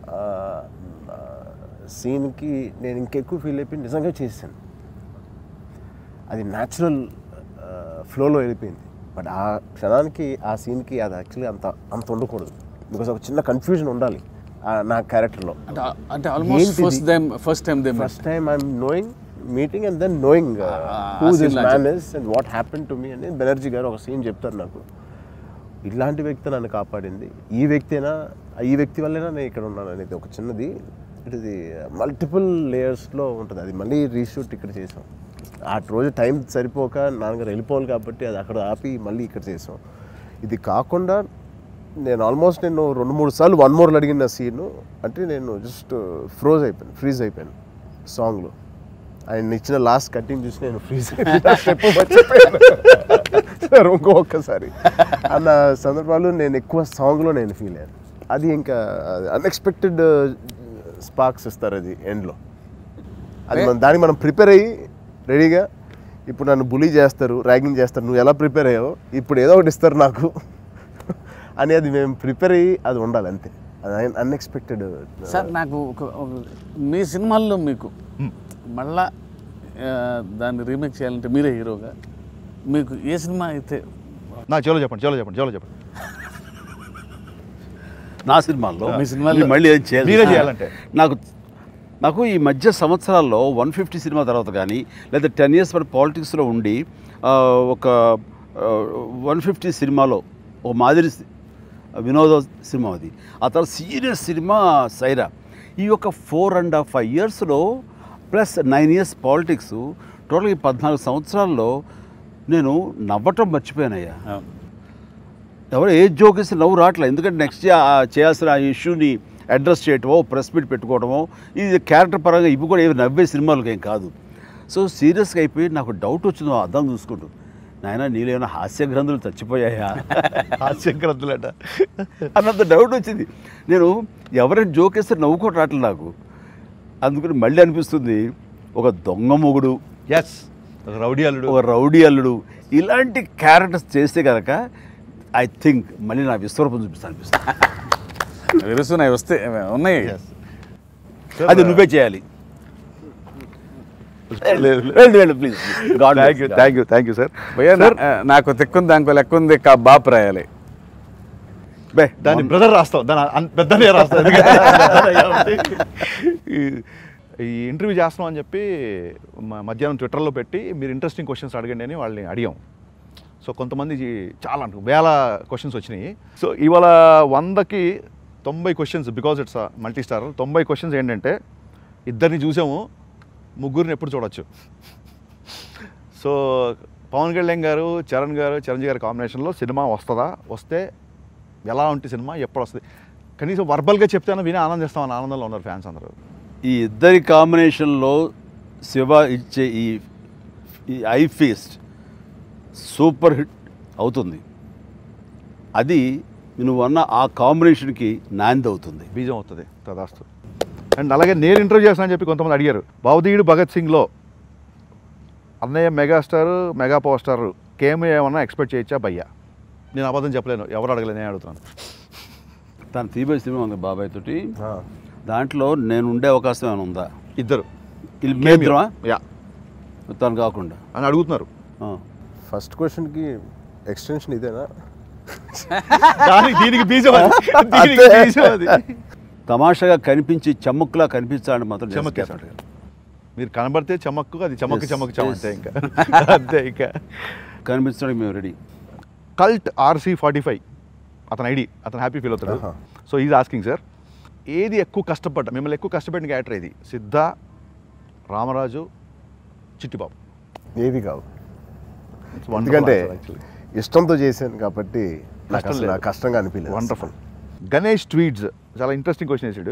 సీన్కి నేను ఇంకెక్కువ ఫీల్ అయిపోయి నిజంగా చేశాను అది న్యాచురల్ ఫ్లోలో వెళ్ళిపోయింది బట్ ఆ క్షణానికి ఆ సీన్కి అది యాక్చువల్లీ అంత అంత ఉండకూడదు బికాస్ ఒక చిన్న కన్ఫ్యూజన్ ఉండాలి ఆ నా క్యారెక్టర్లో అంటే అంటే ఆల్మోస్ట్ ఏంటిది? First time first time they first time I'm knowing meeting and then knowing who ah this scene లో man is and what happen to me అని బెనర్జీ గారు ఒక సీన్ చెప్తారు నాకు ఇలాంటి వ్యక్తి నన్ను కాపాడింది ఈ వ్యక్తేనా ఈ వ్యక్తి వల్లేనా నేను ఇక్కడ ఉన్నాను అనేది ఒక చిన్నది ఇది మల్టిపుల్ లేయర్స్లో ఉంటుంది అది మళ్ళీ రీషూట్ ఇక్కడ చేసాం ఆ రోజు టైం సరిపోక నాన్నగారు వెళ్ళిపోవాలి కాబట్టి అది అక్కడ ఆపి మళ్ళీ ఇక్కడ చేసాం ఇది కాకుండా నేను ఆల్మోస్ట్ నేను రెండు మూడు సార్లు వన్ మోర్లు అడిగిన సీను అంటే నేను జస్ట్ ఫ్రోజ్ అయిపోయాను ఫ్రీజ్ అయిపోయాను సాంగ్లో ఆయన ఇచ్చిన లాస్ట్ కటింగ్ చూసి నేను ఫ్రీజ్ అయిపోయాను సార్ ఇంకో ఒక్కసారి అన్న సందర్భాలు నేను ఎక్కువ సాంగ్లో నేను ఫీల్ అయ్యాను అది ఇంకా అన్ఎక్స్పెక్టెడ్ స్పార్క్స్ ఇస్తారు అది ఎండ్లో అది మనం దానికి మనం ప్రిపేర్ అయ్యి రెడీగా ఇప్పుడు నన్ను బులీ చేస్తారు ర్యాగింగ్ చేస్తారు నువ్వు ఎలా ప్రిపేర్ అయ్యావు ఇప్పుడు ఏదో ఒకటి ఇస్తారు నాకు అని అది మేము ప్రిపేర్ అయ్యి అది ఉండాలి అంతే అది అన్ఎక్స్పెక్టెడ్ సార్ నాకు ఒక ఒక- మీ సినిమాల్లో మీకు మళ్ళా ఆ, దాన్ని రీమేక్ చేయాలంటే మీరే హీరోగా మీకు ఏ సినిమా అయితే నా చెలో చెప్పండి చెలో చెప్పండి చెలో చెప్పండి నా సినిమాల్లో మీ సినిమాల్లో- మీరు మళ్ళీ ఏం చేయాలి మీరే చేయాలంటే. నాకు నాకు ఈ మధ్య సంవత్సరాల్లో వన్ ఫిఫ్టీ సినిమా తర్వాత కానీ లేదా టెన్ ఇయర్స్ వరకు పాలిటిక్స్లో ఉండి ఆ, ఒక వన్ ఫిఫ్టీ సినిమాలో ఒక మాదిరి సి- వినోద సినిమా అది ఆ తర్వాత సీరియస్ సినిమా సైరా ఈ యొక్క ఫోర్ అండ్ హాఫ్ ఫైవ్ ఇయర్స్లో plus nine years politics total ఈ పద్నాలుగు సంవత్సరాల్లో నేను నవ్వటం మర్చిపోయానయ్యా ఎవరు ఏ జోక్ ఇస్తే నవ్వు రావట్లేదు ఎందుకంటే నెక్స్ట్ చేయాల్సిన ఆ ఇష్యూని అడ్రస్ చేయటమో ప్రెస్ మీట్ పెట్టుకోవడమో ఇది క్యారెక్టర్ పరంగా ఇవి కూడా ఏవి నవ్వే సినిమాలకు ఏం కాదు సో సీరియస్గా అయిపోయి నాకు డౌట్ వచ్చింది ఆ అర్థం చూసుకుంటూ నాయన నీళ్ళేమైనా హాస్య గ్రంథులు చచ్చిపోయాయా హాస్యగ్రద్దులట అన్నంత డౌట్ వచ్చింది నేను ఎవరైనా జోక్ వేస్తే నవ్వుకోవటం రావట్లేదు నాకు అందుకని మళ్ళీ అనిపిస్తుంది ఒక దొంగ మొగుడు ఎస్ రౌడీ అల్లుడు ఒక రౌడీ అల్లుడు ఇలాంటి క్యారెక్టర్స్ చేస్తే కనుక ఐ థింక్ మళ్ళీ నా విశ్వరూపం చూపిస్తాను అనిపిస్తుంది విరుస్తున్నాయి వస్తే ఉన్నాయి అది నువ్వే చేయాలి లేదు, వెళ్ళు, వెళ్ళు, please god thank you thank you thank you sir భయ్యా నా- నాకు తెక్కుంది దానికో లెక్క ఉంది కా బాప్ రాయాలి బే దాని బ్రదర్ రాస్తాం దాని అన్- పెద్దనే రాస్తాం ఎందుకంటే పెద్దనే కాబట్టి. ఈ- ఈ ఇంటర్వ్యూ చేస్తున్నాం అని చెప్పి మ- మధ్యాహ్నం ట్విట్టర్లో పెట్టి మీరు ఇంట్రెస్టింగ్ క్వశ్చన్స్ అడగండి అని వాళ్ళని అడిగాం సో కొంతమంది జీ- చాలా అంటు వేల క్వశ్చన్స్ వచ్చినాయి సో ఇవాళ వందకి తొంభై questions because it's multi star తొంభై క్వశ్చన్స్ ఏంటంటే ఇద్దరిని చూసాము ముగ్గురిని ఎప్పుడు చూడొచ్చు సో పవన్ కళ్యాణ్ గారు చరణ్ గారు చిరంజీవి గారి కాంబినేషన్లో సినిమా వస్తుందా వస్తే ఎలా ఉంటుంది సినిమా ఎప్పుడు వస్తుంది కనీసం వర్బల్గా చెప్తేనే విని ఆనందిస్తామని ఆనందంలో ఉన్నారు ఫ్యాన్స్ అందరూ ఈ ఇద్దరి కాంబినేషన్లో శివ ఇచ్చే ఈ ఈ ఐ ఫీస్ట్ సూపర్ హిట్ అవుతుంది అది నువ్వు అన్న ఆ కాంబినేషన్కి నాంది అవుతుంది బీజం అవుతుంది తదాస్తు అండ్ అలాగే నేను ఇంటర్వ్యూ చేస్తానని చెప్పి కొంతమంది అడిగారు భవదీయుడు భగత్ సింగ్లో అన్నయ్య megastar mega power star came ఏమన్నా ఎక్స్పెక్ట్ చేయొచ్చా భయ్యా నేను అబద్ధం చెప్పలేను ఎవరు అడగలేను నేను అడుగుతున్నాను తను తీబై సినిమా ఉంది బాబాయ్ తోటి ఆ, దాంట్లో నేను ఉండే అవకాశం ఏమైనా ఉందా ఇద్దరు వీళ్ళు మేద్రమా యా తను కాకుండా అని అడుగుతున్నారు ఆ. ఫస్ట్ క్వశ్చన్కి ఎక్స్టెన్షన్ ఇదేనా దానికి దీనికి బీజం అది. దీనికి అంతే. బీజం అది తమాషాగా కనిపించి చమ్ముక్లా కనిపించాలని మాత్రం చమక్ జేమ్స్ వేస్తాడు. మీరు కనబడితే చమక్కు అది చమక్ Yes, చమక్ చమ yes. అంతే ఇంకా అంతే ఇంకా కనిపించడానికి మేము ready cult RC forty five అతని ఐడి అతను హ్యాపీ ఫీల్ అవుతాడు ఆహా. సో ఈజ్ ఆస్కింగ్ సార్ ఏది ఎక్కువ కష్టపడ్డా మిమ్మల్ని ఎక్కువ కష్టపడిన క్యారెక్టర్ ఇది సిద్ధ రామరాజు చిట్టిబాబు ఏవి కావు It's wonderful ఎందుకంటే answer actually. ఇష్టంతో చేశాను కాబట్టి నాకు కష్టం అసలు లేదు. నాకు కష్టంగా అనిపించలేదు వండర్ఫుల్ గణేష్ ట్వీట్స్ చాలా ఇంట్రెస్టింగ్ క్వశ్చన్ వేసాడు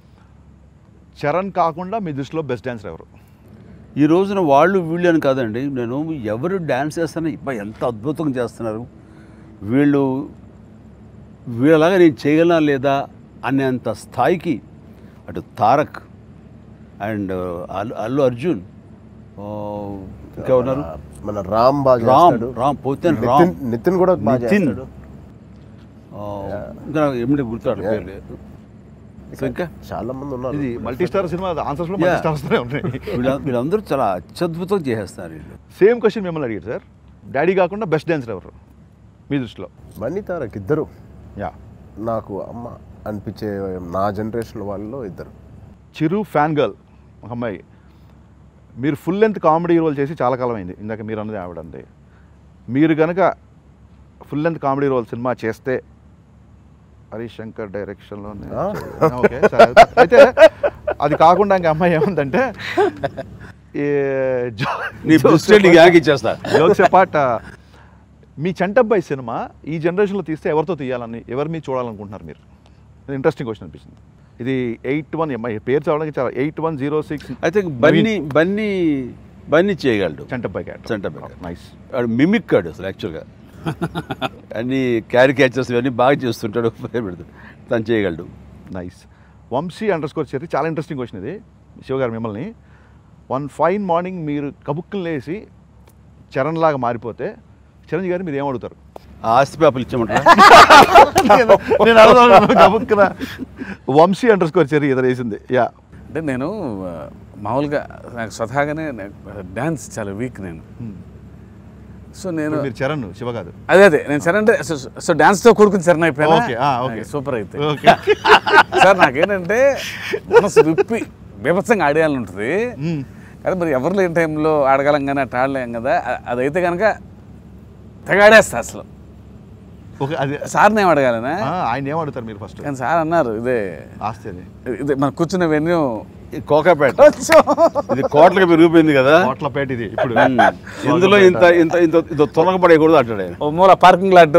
చరణ్ కాకుండా మీ దృష్టిలో బెస్ట్ డాన్సర్ ఎవరు ఈ రోజున వాళ్ళు వీళ్ళు అని కాదండి నేను ఎవరు డ్యాన్స్ చేస్తానో ఇబ్బా ఎంత అద్భుతంగా చేస్తున్నారు వీళ్ళు వీళ్ళలాగా నేను చేయగలనా లేదా అనేంత స్థాయికి అటు తారక్ అండ్ అల్లు అల్లు అర్జున్ ఆ, ఇంకా ఉన్నారు మన రామ్ బాగా రామ్ చేస్తాడు. రామ్ పోతే రామ్ నితిన్ నితిన్ కూడా బాగా నితిన్. చేస్తాడు ఆ, ఇంకా నాకు ఏమిటి గుర్తాడు పేరు లేదు సో ఇంకా చాలా మంది ఉన్నారు ఇది మల్టీ స్టార్ సినిమా ఆన్సర్స్ లో Yeah. మల్టీ స్టార్స్ ఉన్నాయి వీళ్ళ వీళ్ళందరూ చాలా అత్యద్భుతం చేసేస్తారు వీళ్ళు సేమ్ క్వశ్చన్ మిమ్మల్ని అడిగారు సార్ డాడీ కాకుండా బెస్ట్ డాన్సర్ ఎవరు మీ దృష్టిలో బన్నీ తారక్ ఇద్దరు యా నాకు అమ్మ అనిపించే నా జనరేషన్ వాళ్ళలో ఇద్దరు చిరు ఫ్యాన్ గర్ల్ ఒక అమ్మాయి మీరు ఫుల్ లెంత్ కామెడీ రోల్ చేసి చాలా కాలం అయింది ఇందాక మీరు అన్నది ఆవిడ అంది మీరు కనుక full length comedy role cinema చేస్తే హరీష్ శంకర్ డైరెక్షన్లోనే ఆ? ఓకే సరే అయితే అది కాకుండా ఇంక అమ్మాయి ఏముందంటే ఈ జో- నీ జోక్స్ దృష్టి నీకు యాక్ ఇచ్చేస్తా జోక్స్ పాట మీ చంటబ్బాయి సినిమా ఈ జనరేషన్లో తీస్తే ఎవరితో తీయాలని ఎవరి మీద చూడాలనుకుంటున్నారు మీరు ఇంట్రెస్టింగ్ క్వశ్చన్ అనిపిస్తుంది ఇది ఎయిట్ వన్ ఎంఐ పేరు చదవడానికి చాలా eight one zero six I think Bunny Bunny Bunny చేయగలడు చంటబ్బాయి క్యాట్ చంటబ్బాయి. నైస్ వాడు మిమిక్ కాడు అసలు యాక్చువల్గా అన్ని క్యారికేచర్స్ ఇవన్నీ బాగా చేస్తుంటాడు పేరు పెడతాడు తను చేయగలడు నైస్ వంశీ అండర్ స్కోర్ చేరి చాలా ఇంట్రెస్టింగ్ క్వశ్చన్ ఇది శివ గారు మిమ్మల్ని వన్ ఫైన్ మార్నింగ్ మీరు కబుక్కులు లేసి చరణ్ లాగా మారిపోతే చిరంజీవి గారు మీరు ఏం అడుగుతారు ఆ ఆస్తి పేపర్లు ఇచ్చామంటారా నేను అడుగుతాను కబుక్కున వంశీ అండర్ స్కోర్ చెరి ఎదురు వేసింది యా అంటే నేను ఆ, మామూలుగా నాకు స్వతహాగానే డ్యాన్స్ చాలా వీక్ నేను సో నేను మీరు చరణ్ శివ కాదు అదే అదే నేను సరే అంటే సో- సో డాన్స్తో కూడుకుని సరే అయిపోయినా ఓకే, ఆ, ఓకే. సూపర్ అయితే ఓకే సార్ నాకేంటంటే మనసు విప్పి బీభత్సంగా ఆడేయాలని ఉంటుంది కానీ మరి ఎవరు లేని టైంలో ఆడగలం కానీ అట్లా ఆడలేం కదా అ- అదైతే కనుక తెగ ఆడేస్తా అసలు ఓకే అది సార్ని ఏం అడగాలనా ఆ, ఆయన ఏం అడుగుతారు మీరు ఫస్ట్ కానీ సార్ అన్నారు ఇదే ఆస్తి అది ఇదే మన కూర్చున్న వెన్యూ ఈ కోకాపేట ఇది కోట్లకి పెరిగిపోయింది కదా కోట్లపేట ఇది ఇప్పుడు ఇందులో ఇంత ఇంత ఇంత ఇంత తొలగపడేయకూడదు అంటాడు ఆయన ఓ మూల పార్కింగ్ లాట్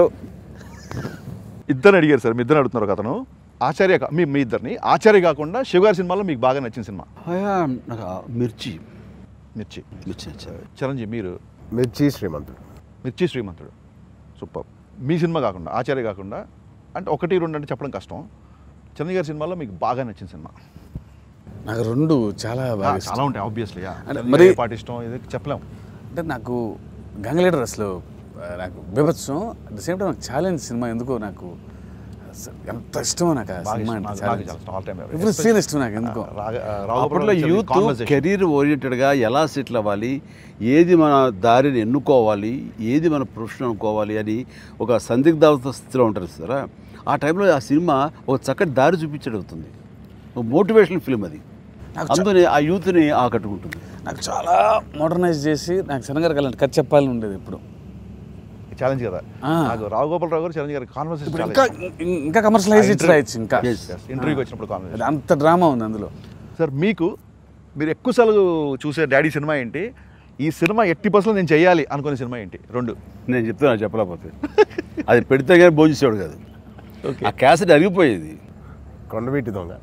ఇద్దరు అడిగారు సార్ మీ ఇద్దరు అడుగుతున్నారు ఒక అతను ఆచార్య కా- మీ మీ ఇద్దరిని ఆచార్య కాకుండా శివ గారి సినిమాలో మీకు బాగా నచ్చిన సినిమా అయ్యా, నాకు ఆ మిర్చి మిర్చి మిర్చి నచ్చింది. చిరంజీవి మీరు మిర్చి శ్రీమంతుడు మిర్చి శ్రీమంతుడు సూపర్ మీ సినిమా కాకుండా ఆచార్య కాకుండా అంటే ఒకటి రెండు అంటే చెప్పడం కష్టం చిరంజీవి గారి సినిమాలో మీకు బాగా నచ్చిన సినిమా నాకు రెండు చాలా ఆ, బాగా ఇష్టం చాలా ఉంటాయి ఆబ్వియస్లీ అంటే మరి- పాట ఇష్టం ఇది చెప్పలేం అంటే నాకు గంగ లీడర్ అసలు ఆ, నాకు బీభత్సం అట్ ద సేమ్ టైం నాకు ఛాలెంజ్ సినిమా ఎందుకో నాకు అసలు ఎంత ఇష్టమో నాకు ఆ బాగా సినిమా ఇష్టం. అంటే నాకు బాగా challenge. ఇష్టం. All time favorite. Every scene ఇష్టం నాకు ఎందుకో రాగ- ఆ, రాఘవపురం అప్పట్లో నుంచి యూత్ conversation. కెరీర్ ఓరియంటెడ్గా ఎలా సెటిల్ అవ్వాలి ఏది మన దారిని ఎన్నుకోవాలి ఏది మన ప్రొఫెషన్ అనుకోవాలి అని ఒక సందిగ్ధావస్థ స్థితిలో ఉంటారు సారా ఆ టైంలో ఆ సినిమా ఒక చక్కటి దారి చూపించడం అవుతుంది ఒక మోటివేషనల్ ఫిల్మ్ అది నాకు అందుకని ఆ యూత్ని ఆకట్టుకుంటుంది నాకు చాలా మోడర్నైజ్ చేసి నాకు శనగారు అలాంటి కథ చెప్పాలని ఉండేది ఇప్పుడు ఛాలెంజ్ కదా ఆ. నాకు రావు గోపాల్ రావు గారు చిరంజీవి గారి కాన్వర్సేషన్ ఇప్పుడు ఇంకా ఇం- ఇంకా కమర్షియలైజ్ ఇచ్చి రాయొచ్చు ఇంకా ఇంటర్వ్యూకి వచ్చినప్పుడు కాన్వర్సేషన్ అది అంత డ్రామా ఉంది అందులో సార్ మీకు మీరు ఎక్కువసార్లు చూసే డాడీ సినిమా ఏంటి ఈ సినిమా ఎట్టి పర్సెంట్ నేను చేయాలి అనుకునే సినిమా ఏంటి రెండు నేను చెప్తాను చెప్పలేకపోతే అది పెడితే కానీ భోజించేవాడు కాదు ఓకే ఆ క్యాసెట్ అరిగిపోయేది కొండవీటి దొంగ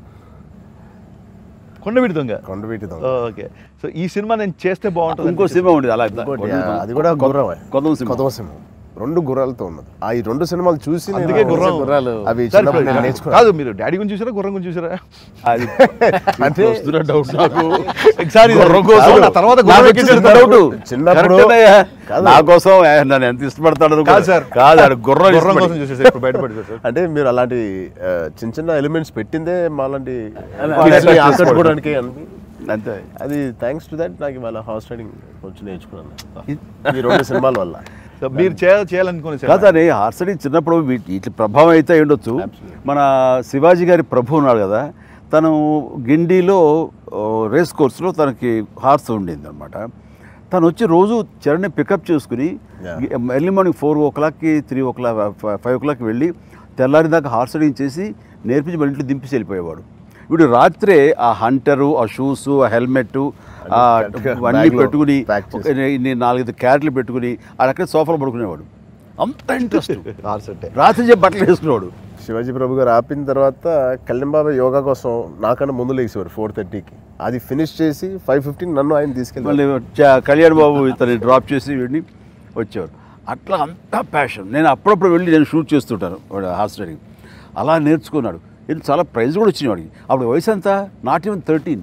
కొండవీటి దొంగ కొండవీటి దొంగ ఓకే సో ఈ సినిమా నేను చేస్తే బాగుంటుంది ఇంకో సినిమా ఉండేది అలా ఇంకోటి, అది కూడా గుర్రమే. కొత్త సినిమా కొదమ సింహం రెండు గుర్రాలతో ఉన్నది ఆ ఈ రెండు సినిమాలు చూసి నేను అందుకే గుర్రం. గుర్రాలు. అవి సార్, చిన్నప్పుడు నేను ఇప్పుడు నేర్చుకున్నాను కాదు మీరు డాడీ గురించి చూసారా గుర్రం గురించి చూసారా అది అంటే వస్తున్న డౌట్ నాకు ఒకసారి గుర్రం కోసం అవునా, తర్వాత గుర్రం నాకు ఎక్కించారు వచ్చిన డౌట్ చిన్నప్పుడు- కరెక్టేనయ్యా. కాదు. నా కోసం ఏ, నన్ను ఎంత ఇష్టపడతాడు కాదు సార్. కాదు ఆడు గుర్రం గుర్రం ఇష్టపడి. కోసం చూసేసారు ఇప్పుడు బయటపడి చూసారు అంటే మీరు అలాంటి ఆ, చిన్న చిన్న ఎలిమెంట్స్ పెట్టిందే మాలాంటి attract kids ని చేసుకోవడం. ఆకట్టుకోవడానికి అని అంతే అది థ్యాంక్స్ టు దట్ నాకు ఇవాళ హార్స్ రైడింగ్ కొంచెం నేర్చుకున్నాను ఈ రెండు సినిమాల వల్ల సో మీరు చేయాలి చేయాలనుకునే సినిమా. కాదని హార్సడి చిన్నప్పుడు వీటి వీటి ప్రభావం అయితే అయి ఉండొచ్చు మన శివాజీ గారి ప్రభు ఉన్నాడు కదా తను గిండిలో ఓ, రేస్ కోర్సులో తనకి హార్స్ ఉండింది అనమాట తను వచ్చి రోజు చరణ్ని పికప్ చేసుకుని Yeah. ఎర్లీ మార్నింగ్ ఫోర్ ఓ క్లాక్కి త్రీ ఓ క్లాక్ ఫైవ్ ఓ క్లాక్కి వెళ్ళి తెల్లారి దాకా హార్స్ రైడింగ్ చేసి నేర్పించి మన ఇంట్లో దింపేసి వెళ్ళిపోయేవాడు వీడు రాత్రే ఆ హంటరు ఆ షూస్ ఆ హెల్మెట్ ఆ కరెక్ట్గా అన్నీ bag లో పెట్టుకుని pack చేసి. ఒక ఇన్ని నాలుగైదు క్యారెట్లు పెట్టుకుని అక్కడ సోఫాలో పడుకునేవాడు అంత ఇంట్రెస్ట్ హార్స్ అంటే రాత్రి చెప్పి బట్టలు వేసుకునేవాడు శివాజీ ప్రభు గారు ఆపిన తర్వాత కళ్యాణ్ బాబా యోగా కోసం నాకన్నా ముందు లేచేవారు ఫోర్ థర్టీకి అది ఫినిష్ చేసి ఫైవ్ ఫిఫ్టీన్ నన్ను ఆయన తీసుకెళ్ళి మళ్ళీ చ- కళ్యాణ్ బాబు ఇతన్ని డ్రాప్ చేసి వీడిని వచ్చేవారు అట్లా అంత ప్యాషన్ నేను అప్పుడప్పుడు వెళ్ళి నేను షూట్ చేస్తుంటాను వాడు హార్స్ రైడింగ్ అలా నేర్చుకున్నాడు ఇది చాలా ప్రైజ్ కూడా వచ్చింది వాడికి అప్పుడు వయసు ఎంత నాట్ ఈవెన్ థర్టీన్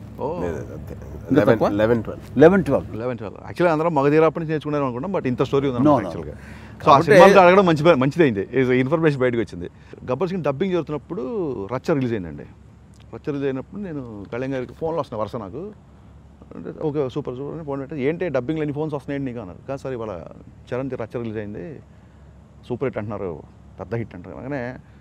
లెవెన్ తక్కువ? Eleven twelve eleven twelve eleven twelve actually అందరం మగధీరాప్పటి నుంచి నేర్చుకున్నారు అనుకుంటాం బట్ ఇంత స్టోరీ ఉంది No, no. యాక్చువల్గా సో ఆ కాబట్టి- సినిమాతో అడగడం మంచి మంచిదైంది ఇన్ఫర్మేషన్ బయటకు వచ్చింది గబ్బర్ సింగ్ డబ్బింగ్ జరుగుతున్నప్పుడు రచ్చ రిలీజ్ అయిందండి రచ్చ రిలీజ్ అయినప్పుడు నేను కళ్యాణ్ గారికి ఫోన్లో వస్తున్నాయి వరుస నాకు అంటే ఓకే సూపర్ సూపర్ అని ఫోన్ పెట్టి ఏంటి డబ్బింగ్ లేని ఫోన్స్ వస్తున్నాయండి నీకు అన్నారు కాదు సార్ ఇవాళ చరణ్ రచ్చ రిలీజ్ అయింది సూపర్ హిట్ అంటున్నారు పెద్ద హిట్ అంటారు అనగానే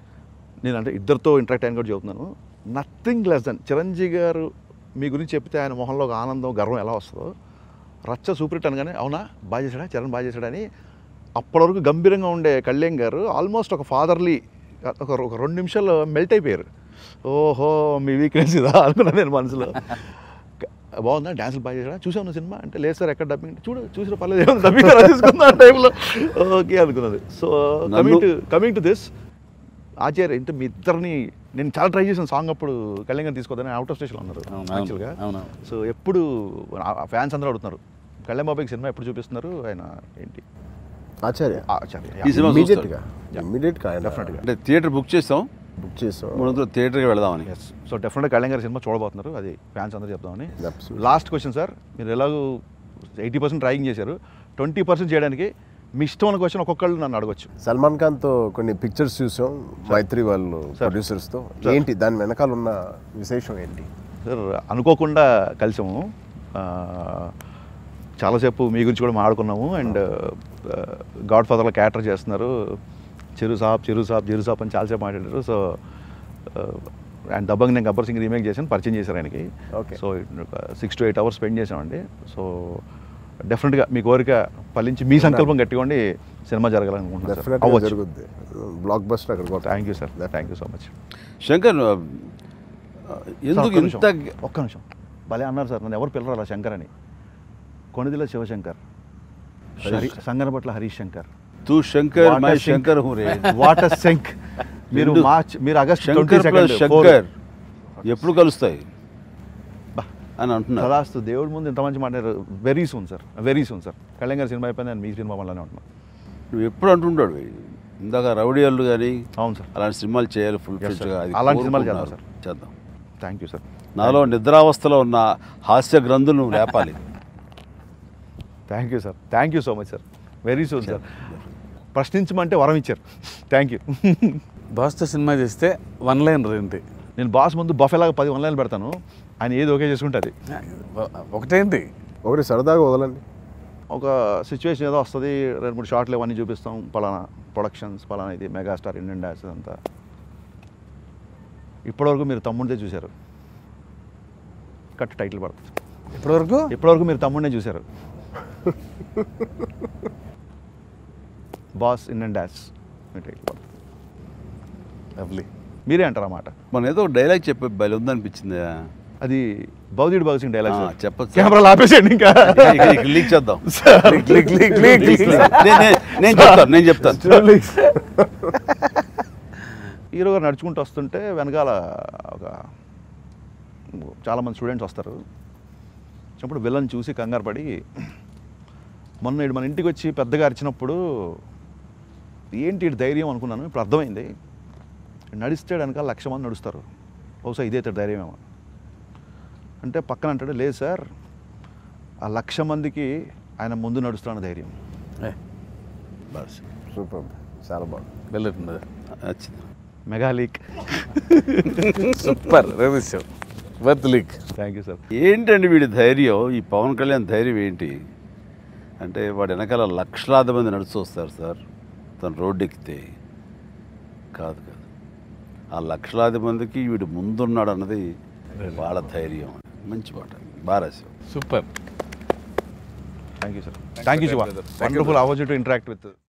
నేను అంటే ఇద్దరితో ఇంటరాక్ట్ అయిన కూడా చెబుతున్నాను నథింగ్ లెస్ దెన్ చిరంజీవి గారు మీ గురించి చెప్తే ఆయన మొహంలో ఒక ఆనందం గర్వం ఎలా వస్తుందో రచ్చ సూపర్ హిట్ అనగానే అవునా బాగా చేశాడా చరణ్ బాగా చేశాడని అప్పటి వరకు గంభీరంగా ఉండే కళ్యాణ్ గారు ఆల్మోస్ట్ ఒక ఫాదర్లీ ఒక ఒక రెండు నిమిషాల్లో మెల్ట్ అయిపోయారు ఓహో మీ వీక్నెస్ ఇదా అనుకున్నాను నేను మనసులో క- బాగుందా డ్యాన్సులు బాగా చేశాడా చూసావు నువ్వు సినిమా అంటే లేదు సార్ ఎక్కడ డబ్బింగ్ చూడు చూసిన పర్లేదు ఏమన్నా డబ్బింగ్ తీసుకుందా ఆ టైంలో ఓకే అనుకున్నది so coming to coming to this Acharya అంటే మీ ఇద్దరిని నేను చాలా ట్రై చేసిన సాంగ్ అప్పుడు కళ్యాణ్ గారిని తీసుకోవద్దని అవుట్ ఆఫ్ స్టేషన్లో ఉన్నారు అవును, యాక్చువల్గా అవును. సో ఎప్పుడు ఫ్యాన్స్ అందరూ అడుగుతున్నారు కళ్యాణ్ బాబాయ్కి సినిమా ఎప్పుడు చూపిస్తున్నారు ఆయన ఏంటి ఆచార్య ఆచార్య ఈ సినిమా ఇమీడియట్ గా Yeah. ఇమీడియట్ గా ఆయన Definitely. అంటే థియేటర్ బుక్ చేస్తాం బుక్ చేసాం మనం థియేటర్కి వెళదామని ఎస్ సో డెఫినెట్గా కళ్యాణ్ గారి సినిమా చూడబోతున్నారు అది ఫ్యాన్స్ అందరూ చెప్దామని Absolutely. లాస్ట్ క్వశ్చన్ సార్ మీరు ఎలాగో ఎయిటీ పర్సెంట్ ట్రైయింగ్ చేశారు ట్వంటీ పర్సెంట్ చేయడానికి మీ ఇష్టం అన్న క్వశ్చన్ ఒక్కొక్కళ్ళు నన్ను అడగొచ్చు సల్మాన్ ఖాన్ తో కొన్ని పిక్చర్స్ చూసాం మైత్రి వాళ్ళు ప్రొడ్యూసర్స్ తో ఏంటి దాని వెనకాల ఉన్న విశేషం ఏంటి సార్ అనుకోకుండా కలిసాము ఆ, చాలాసేపు మీ గురించి కూడా మాట్లాడుకున్నాము అండ్ గాడ్ ఫాదర్లో క్యారెక్టర్ చేస్తున్నారు చిరు సాబ్ చిరు సాబ్ చిరు సాబ్ అని చాలాసేపు మాట్లాడారు సో అండ్ దబ్బంగ్ నేను గబ్బర్ సింగ్ రీమేక్ చేశాను పరిచయం చేశారు ఆయనకి Okay. So six to eight hours spend చేసామండి సో డెఫినెట్గా మీ కోరిక ఫలించి మీ సంకల్పం గట్టికోండి సినిమా జరగాలనుకుంటున్నాను సార్ డెఫినెట్ గా అవ్వచ్చు జరుగుద్ది బ్లాక్ బస్టర్ అక్కడ thank you sir thank you so much Shankar ఆ, ఎందుకు ఒక్క నిమిషం, ఇంత ఒక్క నిమిషం భలే అన్నారు సార్ నన్ను ఎవరు పిల్లరు అలా శంకర్ అని కొనిదిల శివశంకర్ హరి సంగనపట్ల హరీష్ శంకర్ తూ Shankar What a my sync. Shankar who రే వాట్ అ సింక్ మీరు రెండు- మార్చ్ మీరు ఆగస్ట్ శంకర్ ప్లస్ శంకర్ ఎప్పుడు కలుస్తాయి అని అంటున్నారు కదాస్తు దేవుడి ముందు ఇంత మంచి మాట్లాడారు very soon sir very soon sir Kalyan గారి సినిమా అయిపోయింది నేను మీ సినిమా వల్లనే ఉంటున్నాను నువ్వు ఎప్పుడు అంటుంటాడు ఇందాక రౌడీలు కానీ అవును సార్ అలాంటి సినిమాలు చేయాలి ఫుల్ Yes, sir. ఫ్లెడ్జ్గా అది అలాంటి సినిమాలు చేద్దాం, కోరుకుంటున్నారు. చేద్దాం థ్యాంక్ యూ సార్ నాలో నిద్రావస్థలో ఉన్న హాస్య గ్రంథులు నువ్వు లేపాలి thank you sir thank you so much sir very soon sir ప్రశ్నించమంటే వరం ఇచ్చారు థ్యాంక్ యూ బాస్తో సినిమా చేస్తే వన్ లైన్ ఏంటి నేను బాస్ ముందు బఫెలాగా పది ఆన్లైన్ పెడతాను ఆయన ఏది ఓకే చేసుకుంటుంది ఒకటేంటి ఒకటి సరదాగా వదలండి ఒక సిచ్యువేషన్ ఏదో వస్తుంది రెండు మూడు షార్ట్లు ఇవన్నీ చూపిస్తాం పలానా ప్రొడక్షన్స్ పలానా ఇది మెగాస్టార్ ఇండియన్ డాన్స్ అంతా ఇప్పటివరకు మీరు తమ్ముడిదే చూశారు కట్ టైటిల్ పడుతుంది ఇప్పటివరకు ఇప్పటివరకు మీరు తమ్ముడినే చూశారు బాస్ ఇండియన్ డాన్స్ మీ టైటిల్ పడుతుంది లవ్లీ మీరే అంటారు అన్నమాట మన ఏదో డైలాగ్ చెప్పే బలి ఉందనిపించింది అది బౌద్ధుడు భగత్ సింగ్ డైలాగ్ ఆ, చెప్పొచ్చు. కెమెరాలు ఆపేసేయండి ఇంకా లీక్ చేద్దాం క్లిక్ క్లిక్ క్లిక్ నేను- నేను- నేను చెప్తాను నేను చెప్తాను హీరో గారు నడుచుకుంటూ వస్తుంటే వెనకాల ఒక చాలామంది స్టూడెంట్స్ వస్తారు అప్పుడు విలన్ చూసి కంగారు పడి మొన్న ఈడు మన ఇంటికి వచ్చి పెద్దగా అరిచినప్పుడు ఏంటి ఈడు ధైర్యం అనుకున్నాను ఇప్పుడు అర్థమైంది నడిస్తే వెనకాల లక్ష మంది నడుస్తారు బహుశా ఇదే ఇతడు ధైర్యమేమో అంటే పక్కన అంటాడు లేదు సార్ ఆ లక్ష మందికి ఆయన ముందు నడుస్తున్న ధైర్యం బస్ సూపర్ చాలా బాగుంది వెళ్ళట్లేదు నచ్చింది మెగా లీక్ సూపర్ రవిశ్యం worth leak thank you sir ఏంటండి వీడి ధైర్యం ఈ పవన్ కళ్యాణ్ ధైర్యం ఏంటి అంటే వాడు వెనకాల లక్షలాది మంది నడుచు వస్తారు సార్ తను రోడ్డు ఎక్కితే కాదు కాదు ఆ లక్షలాది మందికి వీడు ముందున్నాడు అన్నది వాళ్ళ ధైర్యం మంచి మాట బాగా రాశావు super thank you sir thank you Shiva brother. Thank you, wonderful opportunity interact with